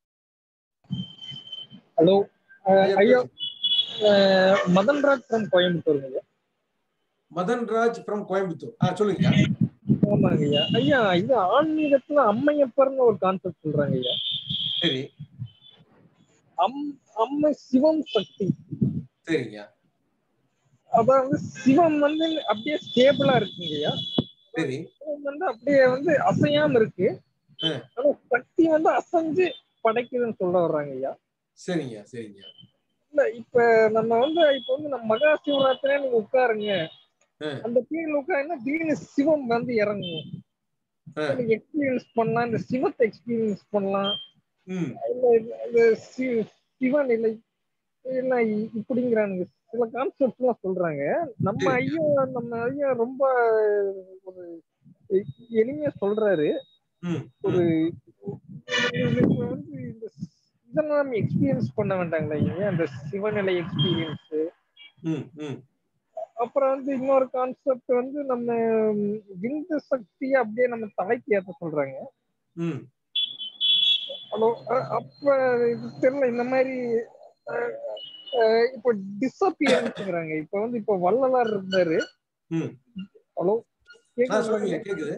ஹலோ ஐயா, ஐயா பேசுங்க. அஹ், மதன்ராஜ் ஃப்ரம் கோயம்புத்தூருங்க மதன்ராஜ் ஃப்ரம் கோயம்புத்தூர் ஆ சொல்லுங்க ஆமாங்க ஐயா ஐயா இது ஆன்மீகத்துல அம்மையப்பர்னு ஒரு கான்செப்ட் சொல்றாங்க ஐயா சரி அம் அம்மை சிவம் சக்தி சரிங்க அதாவது சிவம் வந்து அப்படியே ஸ்டேபிளா இருக்குங்க ஐயா சரி சிவம் வந்து அப்படியே வந்து அசையாம இருக்கு ஆ. ஆனா சக்தி வந்து அசைஞ்சு படைக்குதுன்னு சொல்ல வர்றாங்க ஐயா சரிங்க சரிங்க இல்ல இப்ப நம்ம வந்து இப்ப வந்து நம்ம மகா சிவராத்திரியா நீங்க உட்காருங்க ஆ. அந்த பீரியட்ல உட்காருன்னா திடீர்னு சிவம் வந்து இறங்கும் ஆ. நீங்க எக்ஸ்பீரியன்ஸ் பண்ணலாம் இந்த சிவத்தை எக்ஸ்பீரியன்ஸ் பண்ணலாம் ம் இல்ல இந்த- இந்த சி- சிவநிலை இல்ல இ- இப்படிங்கிறானுங்க சில கான்செப்ட் எல்லாம் சொல்றாங்க நம்ம சரி. ஐயா நம்ம ஐயா ரொம்ப ஒரு எ- எளிமையா சொல்றாரு ம் ஒரு இது இப்ப வந்து இந்த இதெல்லாம் நம்ம எக்ஸ்பீரியன்ஸ் பண்ண வேண்டாங்களா ஐயா அந்த சிவநிலை எக்ஸ்பீரியன்ஸ் ம் ம் அப்புறம் வந்து இன்னொரு கான்செப்ட் வந்து நம்ம ம், விந்து சக்தியை அப்படியே நம்ம தலைக்கு ஏத்த சொல்றாங்க ம் ஹலோ அப்ப இது தெரியல இந்த மாதிரி அஹ், அஹ், இப்போ டிசப்பியரன்ஸ்ங்கிறாங்க இப்ப வந்து இப்போ வள்ளலார் இருந்தாரு ம் ஹலோ ஆ சொல்லுங்க கேக்குதுங்களா கேக்குது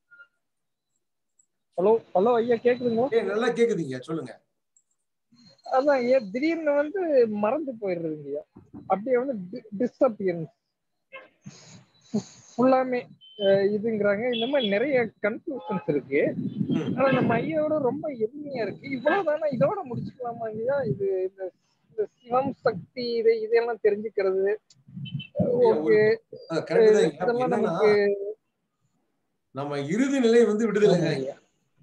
ஹலோ ஹலோ ஐயா கேக்குதுங்களா ஏ நல்லா கேக்குதுங்க சொல்லுங்க அதான் ஏன் திடீர்னு வந்து மறந்து போயிடுறதுங்க ஐயா அப்படியே வந்து டிஸ்அப்பியரன்ஸ் ஃபுல்லாமே இதுங்கிறாங்க இந்த மாதிரி நிறைய கன்ஃபியூஷன்ஸ் இருக்கு ம் ஆனா நம்ம ஐயாவோட ரொம்ப எளிமையா இருக்கு இவ்வளவுதானா இதோட முடிச்சுக்கலாமா ஐயா இது இந்த இந்த சிவம் சக்தி இது இதெல்லாம் தெரிஞ்சுக்கிறது ஓகே கரெக்ட் தான் இதெல்லாம் என்னன்னா நமக்கு நம்ம இறுதி நிலை வந்து விடுதலை ஆமா தான் ஐயா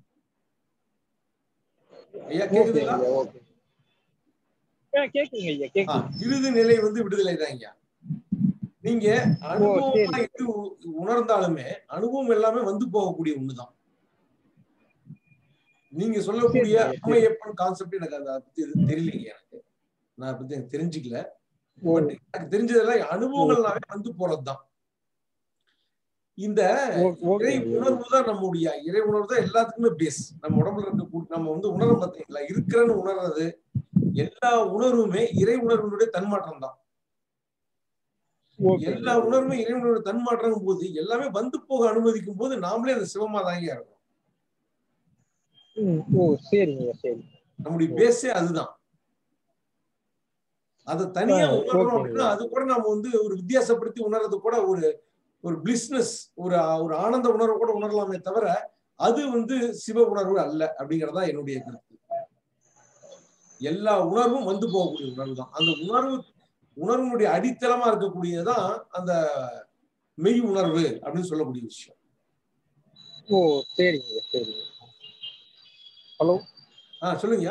ஐயா ஓகே கேக்குதுங்களா ஐயா ஓகே ஆ கேக்குதுங்க ஐயா ஆ, கேக்குது இறுதி நிலை வந்து விடுதலை தான் ஐயா நீங்க அனுபவமா எது உ- உணர்ந்தாலுமே அனுபவம் எல்லாமே வந்து போகக்கூடிய ஒண்ணுதான் நீங்க சொல்லக்கூடிய சரி, சரி. அம்மையப்பன் கான்செப்ட் எனக்கு அதை பத்தி எதுவும் தெரியலைங்க எனக்கு நான் அதை பத்தி எனக்கு தெரிஞ்சுக்கல ஓ பட் எனக்கு தெரிஞ்சதெல்லாம் அனுபவங்கள்னாவே வந்து போறதுதான் இந்த ஓ- ஓகே இறை ஐயா உணர்வு தான் நம்முடைய இறை உணர்வு தான் எல்லாத்துக்குமே பேஸ் நம்ம உடம்புல இருக்க நம்ம வந்து உணர்வு பார்த்தீங்களா இருக்கிறன்னு உணர்றது எல்லா உணர்வுமே இறை உணர்வினுடைய தன்மாற்றம் தான் ஓகே எல்லா உணர்வுமே இறை உணர்வு தன்மாற்றம் போது எல்லாமே வந்து போக அனுமதிக்கும் போது நாமளே அந்த சிவமா தாங்க இருக்கும் ம், ஓ சரிங்க ஐயா சரி நம்முடைய பேஸே அதுதான் அதை தனியா ஆ, உணர்றோம் ஓகேங்க. அப்படின்னா அது கூட நம்ம வந்து ஒரு வித்தியாசப்படுத்தி உணர்றது கூட ஒரு ஒரு பிளிஸ்னஸ் ஒரு ஒரு ஆனந்த உணர்வு கூட உணரலாமே தவிர அது வந்து சிவ உணர்வு அல்ல அப்படிங்கறதா என்னுடைய கருத்து எல்லா உணர்வும் வந்து போகக்கூடிய உணர்வு தான் அந்த உணர்வு உணர்வுடைய அடித்தளமா இருக்கக்கூடியதான் அந்த மெய் உணர்வு அப்படின்னு சொல்லக்கூடிய விஷயம் ஓ சரிங்க ஐயா சரிங்க ஹலோ ஆஹ் சொல்லுங்க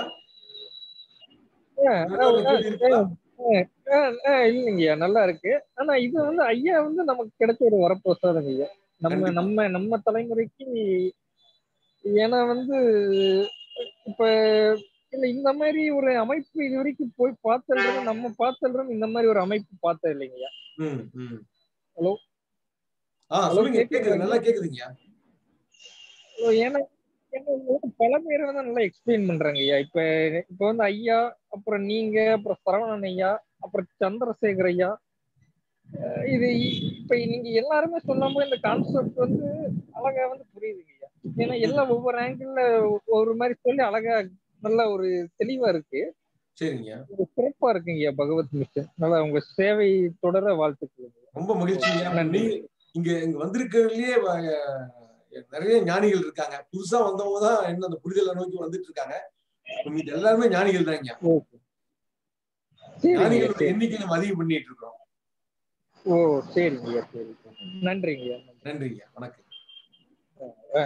ஆ, ஆ, ஆ, ஆ, ஆ, ஆ, இல்லைங்கய்யா நல்லா இருக்கு ஆனா இது வந்து ஐயா வந்து நமக்கு கிடைச்ச ஒரு வரப்பிரசாதங்க ஐயா நம்ம கண்டிப்பா. நம்ம நம்ம தலைமுறைக்கு ஏன்னா வந்து இப்ப இல்ல இந்த மாதிரி ஒரு அமைப்பு இது வரைக்கும் போய் பார்த்தல்றது நம்ம பார்த்தல்றது இந்த மாதிரி ஒரு அமைப்பு பார்த்தது இல்லைங்கய்யா ம் ம் ஹலோ ஆஹ் ஹலோ, சொல்லுங்க கேக்குதுங்களா? கேக்குது நல்லா கேக்குதுங்க ஓ, ஏன்னா ஏன்னா இது வந்து பல பேர் வந்து நல்லா எக்ஸ்பிளைன் பண்றாங்க ஐயா இப்ப இப்ப வந்து ஐயா அப்புறம் நீங்க அப்புறம் சரவணன் ஐயா அப்புறம் சந்திரசேகர் ஐயா அஹ் இது இ- இப்ப நீங்க எல்லாருமே சொல்லும்போது இந்த கான்செப்ட் வந்து அழகா வந்து புரியுதுங்க ஐயா ஏன்னா எல்லாம் ஒவ்வொரு ஆங்கிள் ஒரு மாதிரி சொல்லி அழகா நல்ல ஒரு தெளிவா இருக்கு சரிங்க ஒரு சிறப்பா இருக்குங்க ஐயா பகவத் மிஷன் நல்லா உங்க சேவை தொடர வாழ்த்துக்கள் ரொம்ப மகிழ்ச்சிங்க நன்றி. நீங்க இங்க இங்க வந்திருக்கிறதுலயே நிறைய ஞானிகள் இருக்காங்க புதுசா வந்தவங்க தான் இன்னும் அந்த புரிதலை நோக்கி வந்துட்டு இருக்காங்க மீதி எல்லாருமே ஞானிகள் தாங்க ஓகே சரிங்க ஐயா ஞானிகளோட சரி எண்ணிக்கை நம்ம அதிகம் பண்ணிட்டு இருக்கோம் ஓ சரிங்க ஐயா சரி நன்றிங்க ஐயா நன்றிங்க வணக்கம் ஆ,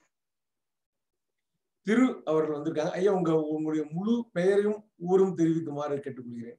திரு அவர்கள் வந்திருக்காங்க ஐயா உங்க உங்களுடைய முழு பெயரையும் ஊரும் தெரிவிக்குமாறு கேட்டுக்கொள்கிறேன்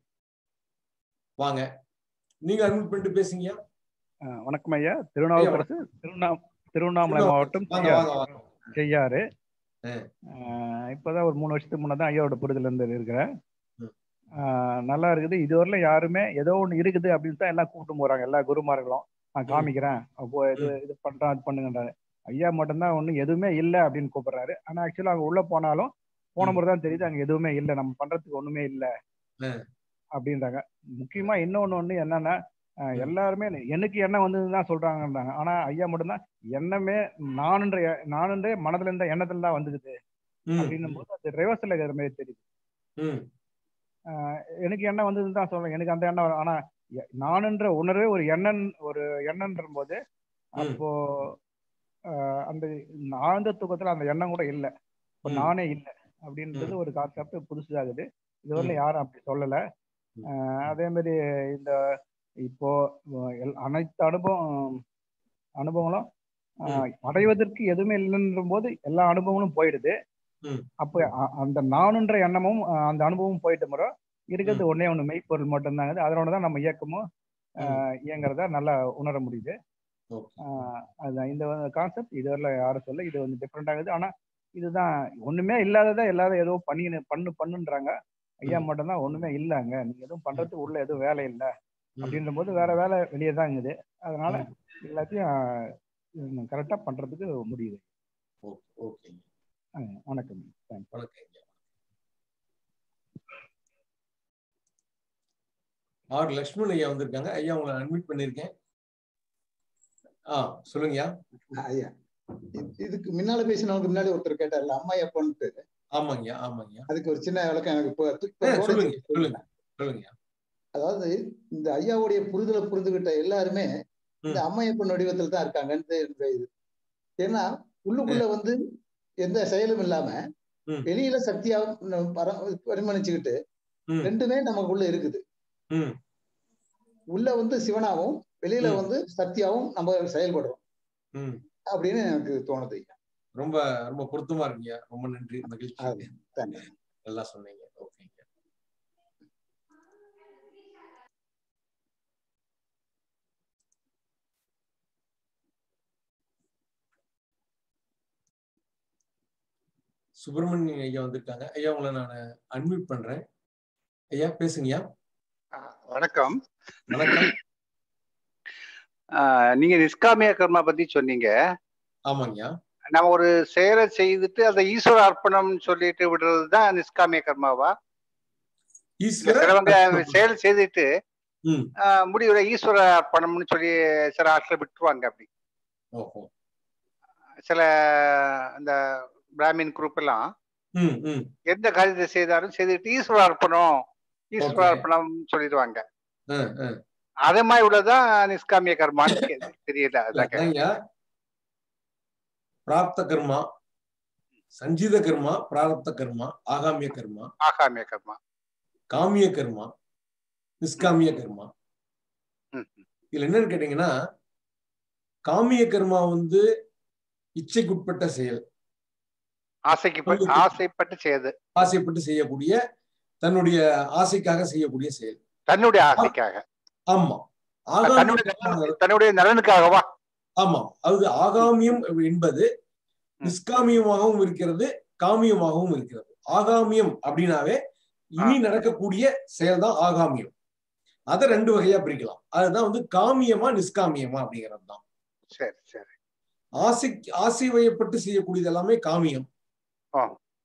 வாங்க நீங்க அட்மிட் பண்ணிட்டு பேசுங்க ஆ, வணக்கம் ஐயா திருநாவுக்கரசு திருநா திருவண்ணாமலை சொல்லுங்க. மாவட்டம் வாங்க செய்யாறு வாங்க வாங்க செய்யாறு ஆ. ஆஹ் இப்பதான் ஒரு மூணு வருஷத்துக்கு முன்னதான் ஐயாவோட புரிதல் இருந்து இருக்கிறேன் ம். ஆஹ் நல்லா இருக்குது இதுவரையிலும் யாருமே ஏதோ ஒண்ணு இருக்குது அப்படின்னு தான் எல்லாம் கூப்பிட்டு போறாங்க எல்லா குருமார்களும் நான் காமிக்கிறேன் அப்போ இது இது பண்றேன் அது பண்ணுங்கன்றாரு ஐயா மட்டும்தான் ஒன்றும் எதுவுமே இல்லை அப்படின்னு கூப்பிடுறாரு ஆனா ஆக்சுவலா அங்க உள்ள போனாலும் போன ம். முறை தான் தெரியுது அங்க எதுவுமே இல்லை நம்ம பண்றதுக்கு ஒண்ணுமே இல்லை ஆ. அப்படின்றாங்க முக்கியமா இன்னொன்னு ஒண்ணு என்னன்னா ஆஹ் ம். எல்லாருமே எனக்கு எண்ணம் வந்ததுன்னு தான் சொல்றாங்கன்றாங்க ஆனா ஐயா மட்டும்தான் எண்ணமே நானுன்ற நானுன்றே மனதுல இருந்த எண்ணத்துல தான் வந்துக்குது ம், அப்படின்னும் போது அது ரிவர்ஸ்ல இருக்கிற மாதிரி தெரியுது ம், ஆஹ் எனக்கு எண்ணம் வந்ததுன்னு தான் சொல்றேன் எனக்கு அந்த எண்ணம் வரும். ஆனா எ- நானுன்ற உணர்வே ஒரு எண்ணம் ஒரு எண்ணம்ன்ற போது ம். அப்போ ஆஹ் அந்த ஆழ்ந்த தூக்கத்துல அந்த எண்ணம் கூட இல்லை இப்போ ம். நானே இல்லை அப்படின்றது ஒரு கான்செப்ட் புதுசாகுது இதுவரையில யாரும் அப்படி சொல்லல ம். ஆஹ் அதே மாதிரி இந்த இப்போ எல்- அனைத்து அனுபவம் அனுபவங்களும் ஆஹ் அடைவதற்கு எதுவுமே இல்லைன்ற போது எல்லா அனுபவங்களும் போயிடுது ம். அப்போ அ- அந்த நானுன்ற எண்ணமும் ஆஹ் அந்த அனுபவம் போயிட்டு முறை இருக்கிறது ஒண்ணே ஒண்ணு மெய்ப்பொருள் மட்டும்தாங்க அதனோட தான் நம்ம இயக்கமும் ஆஹ் இயங்குறத நல்லா உணர முடியுது ஓகே ஆஹ் அதுதான் இந்த கான்செப்ட் இதுவரை யாரும் சொல்ல இது வந்து டிஃப்ரெண்ட் ஆகுது ஆனா இதுதான் ஒண்ணுமே இல்லாததா எல்லாரும் ஏதோ பண்ணி பண்ணு பண்ணுன்றாங்க ஐயா ம். மட்டும் தான் ஒண்ணுமே இல்லைங்க நீங்க எதுவும் பண்றதுக்கு உள்ள எதுவும் வேலை இல்லை ம். அப்படின்ற போது வேற வேலை வெளியே தான் இருக்குது அதனால எல்லாத்தையும் கரெக்டா பண்றதுக்கு முடியுது ஓகே ஓகேங்க ஆஹ் வணக்கம் தேங்க்ஸ் வணக்கங்க ஆர் லக்ஷ்மண் ஐயா வந்திருக்காங்க ஐயா உங்களை அட்மிட் பண்ணிருக்கேன் ஆ சொல்லுங்கய்யா ஐயா இது- இதுக்கு முன்னால பேசினவங்க முன்னாடி ஒருத்தர் கேட்டார்ல அம்மா எப்பன்ட்டு ஆமாங்கய்யா ஆமாங்கய்யா அதுக்கு ஒரு சின்ன விளக்கம் எனக்கு இப்போ இப்போ ஆ, தோணுச்சு. சொல்லுங்க சொல்லுங்க சொல்லுங்கய்யா அதாவது இந்த ஐயாவுடைய புரிதலை புரிந்துகிட்ட எல்லாருமே இந்த அம்மையப்பன் வடிவத்தில் தான் இருக்காங்கன்னு என்னுடைய இது ஏன்னா உள்ளுக்குள்ள வந்து எந்த செயலும் இல்லாம ம். வெளியில சக்தியா ந- பர- பரிமணிச்சுக்கிட்டு ம். ரெண்டுமே நமக்குள்ள இருக்குது ம் உள்ள வந்து சிவனாவும் வெளியில ம். வந்து சக்தியாவும் நம்ம செயல்படுறோம் ம் அப்படின்னு எனக்கு தோணுது ஐயா ரொம்ப ரொம்ப பொருத்தமா இருக்கீங்க ரொம்ப நன்றி மகிழ்ச்சி அது, தேங்க்யூ. நல்லா சொன்னீங்க ஓகேங்க சுப்பிரமணியன் ஐயா வந்திருக்காங்க ஐயா உங்களை நான் அன்மியூட் பண்றேன் ஐயா பேசுங்கய்யா வணக்கம் வணக்கம் ஆஹ் நீங்க நிஷ்காமிய கர்மா பத்தி சொன்னீங்க ஆமாங்கய்யா நம்ம ஒரு செயலை செய்துட்டு அதை ஈஸ்வர அர்ப்பணம்னு சொல்லிட்டு விடுறது தான் நிஷ்காமிய கர்மாவா இல்ல ஈஸ்வர சிலவங்க அர்ப்பணம். செயல் செய்துட்டு ம் ஆஹ் முடிவுல ஈஸ்வர அர்ப்பணம்னு சொல்லி சில ஆட்களை விட்டுருவாங்க அப்படி ஓஹோ சில அந்த பிராமின் குரூப் எல்லாம் ம் ம் எந்த காரியத்தை செய்தாலும் செய்துட்டு ஈஸ்வர அர்ப்பணம் ஈஸ்வர Okay. அர்ப்பணம் சொல்லிடுவாங்க ஆ, ஆ. அதே மாதிரி உள்ளதான் நிஷ்காமிய கர்மான்னு கே- தெரியல அதான் கேட்டேன். அதாங்கய்யா பிராப்த கர்மா சஞ்சித கர்மா பிராரப்த கர்மா ஆகாமிய கர்மா ஆகாமிய கர்மா காமிய கர்மா நிஷ்காமிய கர்மா ம், இதுல என்னன்னு கேட்டீங்கன்னா காமிய கர்மா வந்து இச்சைக்குட்பட்ட செயல் ஆசைக்கு ப- ஆசைப்பட்டு செய்யுது ஆசைப்பட்டு செய்யக்கூடிய தன்னுடைய ஆசைக்காக செய்யக்கூடிய செயல் தன்னுடைய ஆசைக்காக ஆமா தன்னுடைய ஆகாமிய நலன்- தன்னுடைய நலனுக்காகவா ஆமா அது ஆகாமியம் என்பது நிஷ்காமியமாகவும் இருக்கிறது காமியமாகவும் இருக்கிறது ஆகாமியம் அப்படின்னாவே இனி நடக்கக்கூடிய செயல் தான் ஆகாமியம் அதை ரெண்டு வகையா பிரிக்கலாம் அதுதான் வந்து காமியமா நிஷ்காமியமா அப்படிங்கிறது தான் சரி சரி ஆசை ஆசை வயப்பட்டு செய்யக்கூடியது எல்லாமே காமியம் ஆ.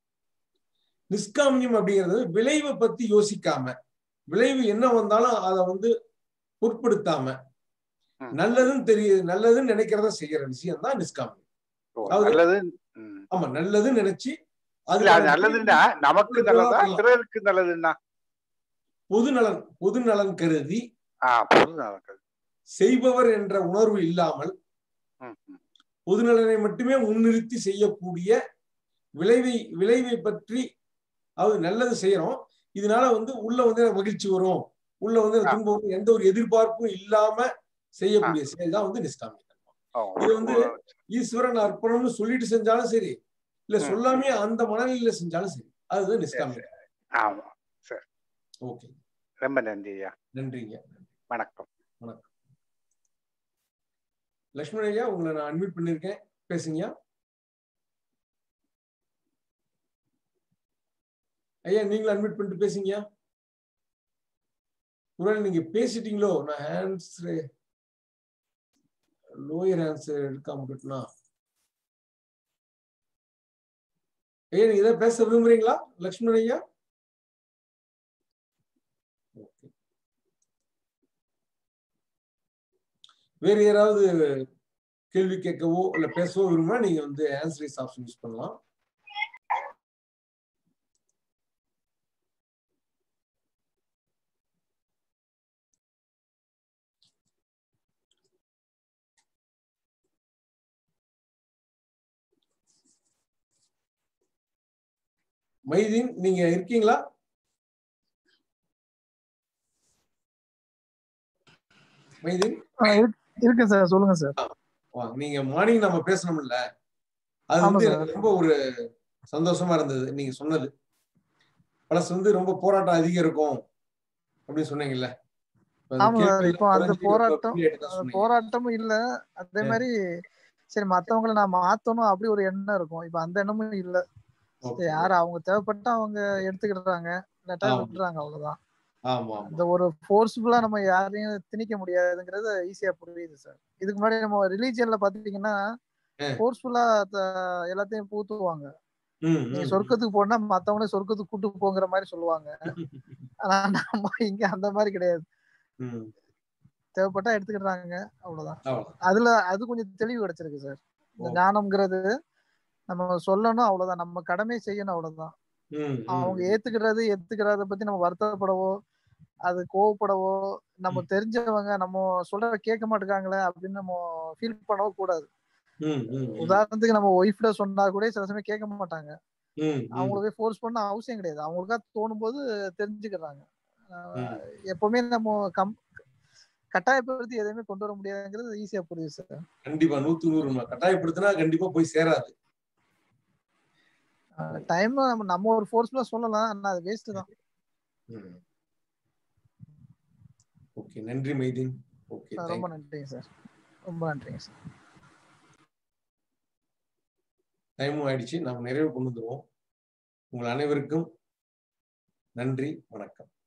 நிஷ்காமியம் அப்படிங்கிறது விளைவை பத்தி யோசிக்காம விளைவு என்ன வந்தாலும் அதை வந்து பொருட்படுத்தாம ம். நல்லதுன்னு தெரிய நல்லதுன்னு நினைக்கிறத செய்யற விஷயம் தான் நிஷ்காமியம் ஓ, அதாவது- நல்லது ம். ஆமா நல்லதுன்னு நினைச்சு இல்ல அது அதுக்கான நல்லதுன்னா நமக்கு நல்லதா பிறருக்கு நல்லதுன்னா பொது நலன் பொது நலன் கருதி ஆஹ் பொது நலன்கள் செய்பவர் என்ற உணர்வு இல்லாமல் ம், ம். பொது நலனை மட்டுமே முன்னிறுத்தி செய்யக்கூடிய விளைவை விளைவை பற்றி அது நல்லது செய்யறோம் இதனால வந்து உள்ள வந்து எனக்கு மகிழ்ச்சி வரும் உள்ள வந்து எனக்கு துன்பம் வரும் எந்த ஒரு எதிர்பார்ப்பும் இல்லாம செய்யக்கூடிய செயல் தான் வந்து நிஷ்காமிய கர்மா. ஓ, இது வந்து ஈஸ்வரன் அர்ப்பணம்னு சொல்லிட்டு செஞ்சாலும் சரி இல்ல ம். சொல்லாமே அந்த மனநிலையில செஞ்சாலும் சரி அதுதான் நிஷ்காமிய கர்மா. ஆமா சரி ஓகே ரொம்ப நன்றி ஐயா நன்றிங்க வணக்கம் வணக்கம் லக்ஷ்மண் ஐயா உங்களை நான் அட்மிட் பண்ணிருக்கேன் பேசுங்க ஐயா நீங்களும் அட்மிட் பண்ணிட்டு பேசுங்க ஒருவேளை நீங்க பேசிட்டீங்களோ நான் ஹேண்ட்ஸ் லோயர் ஹேண்ட்ஸ் எடுக்காம விட்டுனா ஐயா நீங்க ஏதாவது பேச விரும்புறீங்களா லக்ஷ்மணன் ஐயா Okay. வேற யாராவது கேள்வி கேட்கவோ இல்ல பேசவோ விரும்பினா நீங்க வந்து ஆன்சரிஸ் ஆப்ஷன் யூஸ் பண்ணலாம் மைதீன் நீங்க இருக்கீங்களா மைதீன் இருக்கு சார் சொல்லுங்க சார் வா, நீங்க மார்னிங் நம்ம பேசணும்ல அது ஆமா வந்து சார். எனக்கு ரொம்ப ஒரு சந்தோஷமா இருந்தது நீங்க சொன்னது பிளஸ் வந்து ரொம்ப போராட்டம் அதிகம் இருக்கும் அப்படின்னு சொன்னீங்கல்ல இப்ப அந்த ஆமா சார் கேள்வி இப்போ அந்த குறைஞ்சு ரொம்ப போராட்டம் period தான் அந்த சொன்னீங்க. போராட்டமும் இல்ல அதே ஆ. மாதிரி சரி மத்தவங்களை நான் மாத்தணும் அப்படி ஒரு எண்ணம் இருக்கும் இப்ப அந்த எண்ணமும் இல்ல Okay. யாரு அவங்க தேவைப்பட்டா அவங்க எடுத்துக்கிடுறாங்க இல்லாட்டா ஆமா. விட்டுறாங்க அவ்வளவுதான் ஆமா ஆமா இந்த ஒரு ஃபோர்ஸ்ஃபுல்லா நம்ம யாரையும் திணிக்க முடியாதுங்கிறது ஈஸியா புரியுது சார் இதுக்கு முன்னாடி நம்ம ரிலீஜியன்ல பாத்துட்டீங்கன்னா ஆ. ஃபோர்ஸ்ஃபுல்லா எல்லாத்தையும் பூத்துவாங்க ம், நீங்க ம், சொர்க்கத்துக்கு போனா மத்தவங்களே சொர்க்கத்துக்கு கூட்டு போங்கிற மாதிரி சொல்லுவாங்க ஆனா நம்ம இங்க அந்த மாதிரி கிடையாது ம். தேவைப்பட்டா எடுத்துக்கிடுறாங்க அவ்வளவுதான் அவ்வளவுதான். அதுல அது கொஞ்சம் தெளிவு கிடைச்சிருக்கு சார் இந்த Okay. ஞானம்ங்கிறது நம்ம சொல்லணும் அவ்வளவுதான் நம்ம கடமை செய்யணும் அவ்வளவுதான் ம், ம், அவங்க ஏத்துக்கிறது ஏத்துக்கிறத பத்தி நம்ம வருத்தப்படவோ அது கோவப்படவோ நம்ம தெரிஞ்சவங்க நம்ம சொல்றத கேட்க மாட்டேங்காங்களே அப்படின்னு நம்ம ஃபீல் பண்ணவோ கூடாது ம், ம், ம், உதாரணத்துக்கு நம்ம ஒய்ஃப்ட சொன்னா கூட சில சமயம் கேட்க மாட்டாங்க ம், ம், அவங்கள போய் ஃபோர்ஸ் பண்ண அவசியம் கிடையாது அவங்களுக்கா தோணும் போது தெரிஞ்சுக்கிறாங்க ம். ஆஹ் எப்பவுமே நம்ம கம் கட்டாயப்படுத்தி எதையுமே கொண்டு வர முடியாதுங்கிறது ஈஸியா புரியுது சார் கண்டிப்பா நூத்து நூறு உண்மை. கட்டாயப்படுத்தினா கண்டிப்பா போய் சேராது டைம் நம்ம நம்ம ஒரு ஃபோர்ஸ்ஃபுல்லா சொல்லலாம் ஆனா அது வேஸ்ட் தான் ஓகே நன்றி மைதீன் ஓகே ஆஹ் ரொம்ப நன்றிங்க சார் ரொம்ப நன்றிங்க சார் டைமும் ஆயிடுச்சு நாம் நிறைவு கொண்டு வந்துருவோம் உங்கள் அனைவருக்கும் நன்றி வணக்கம்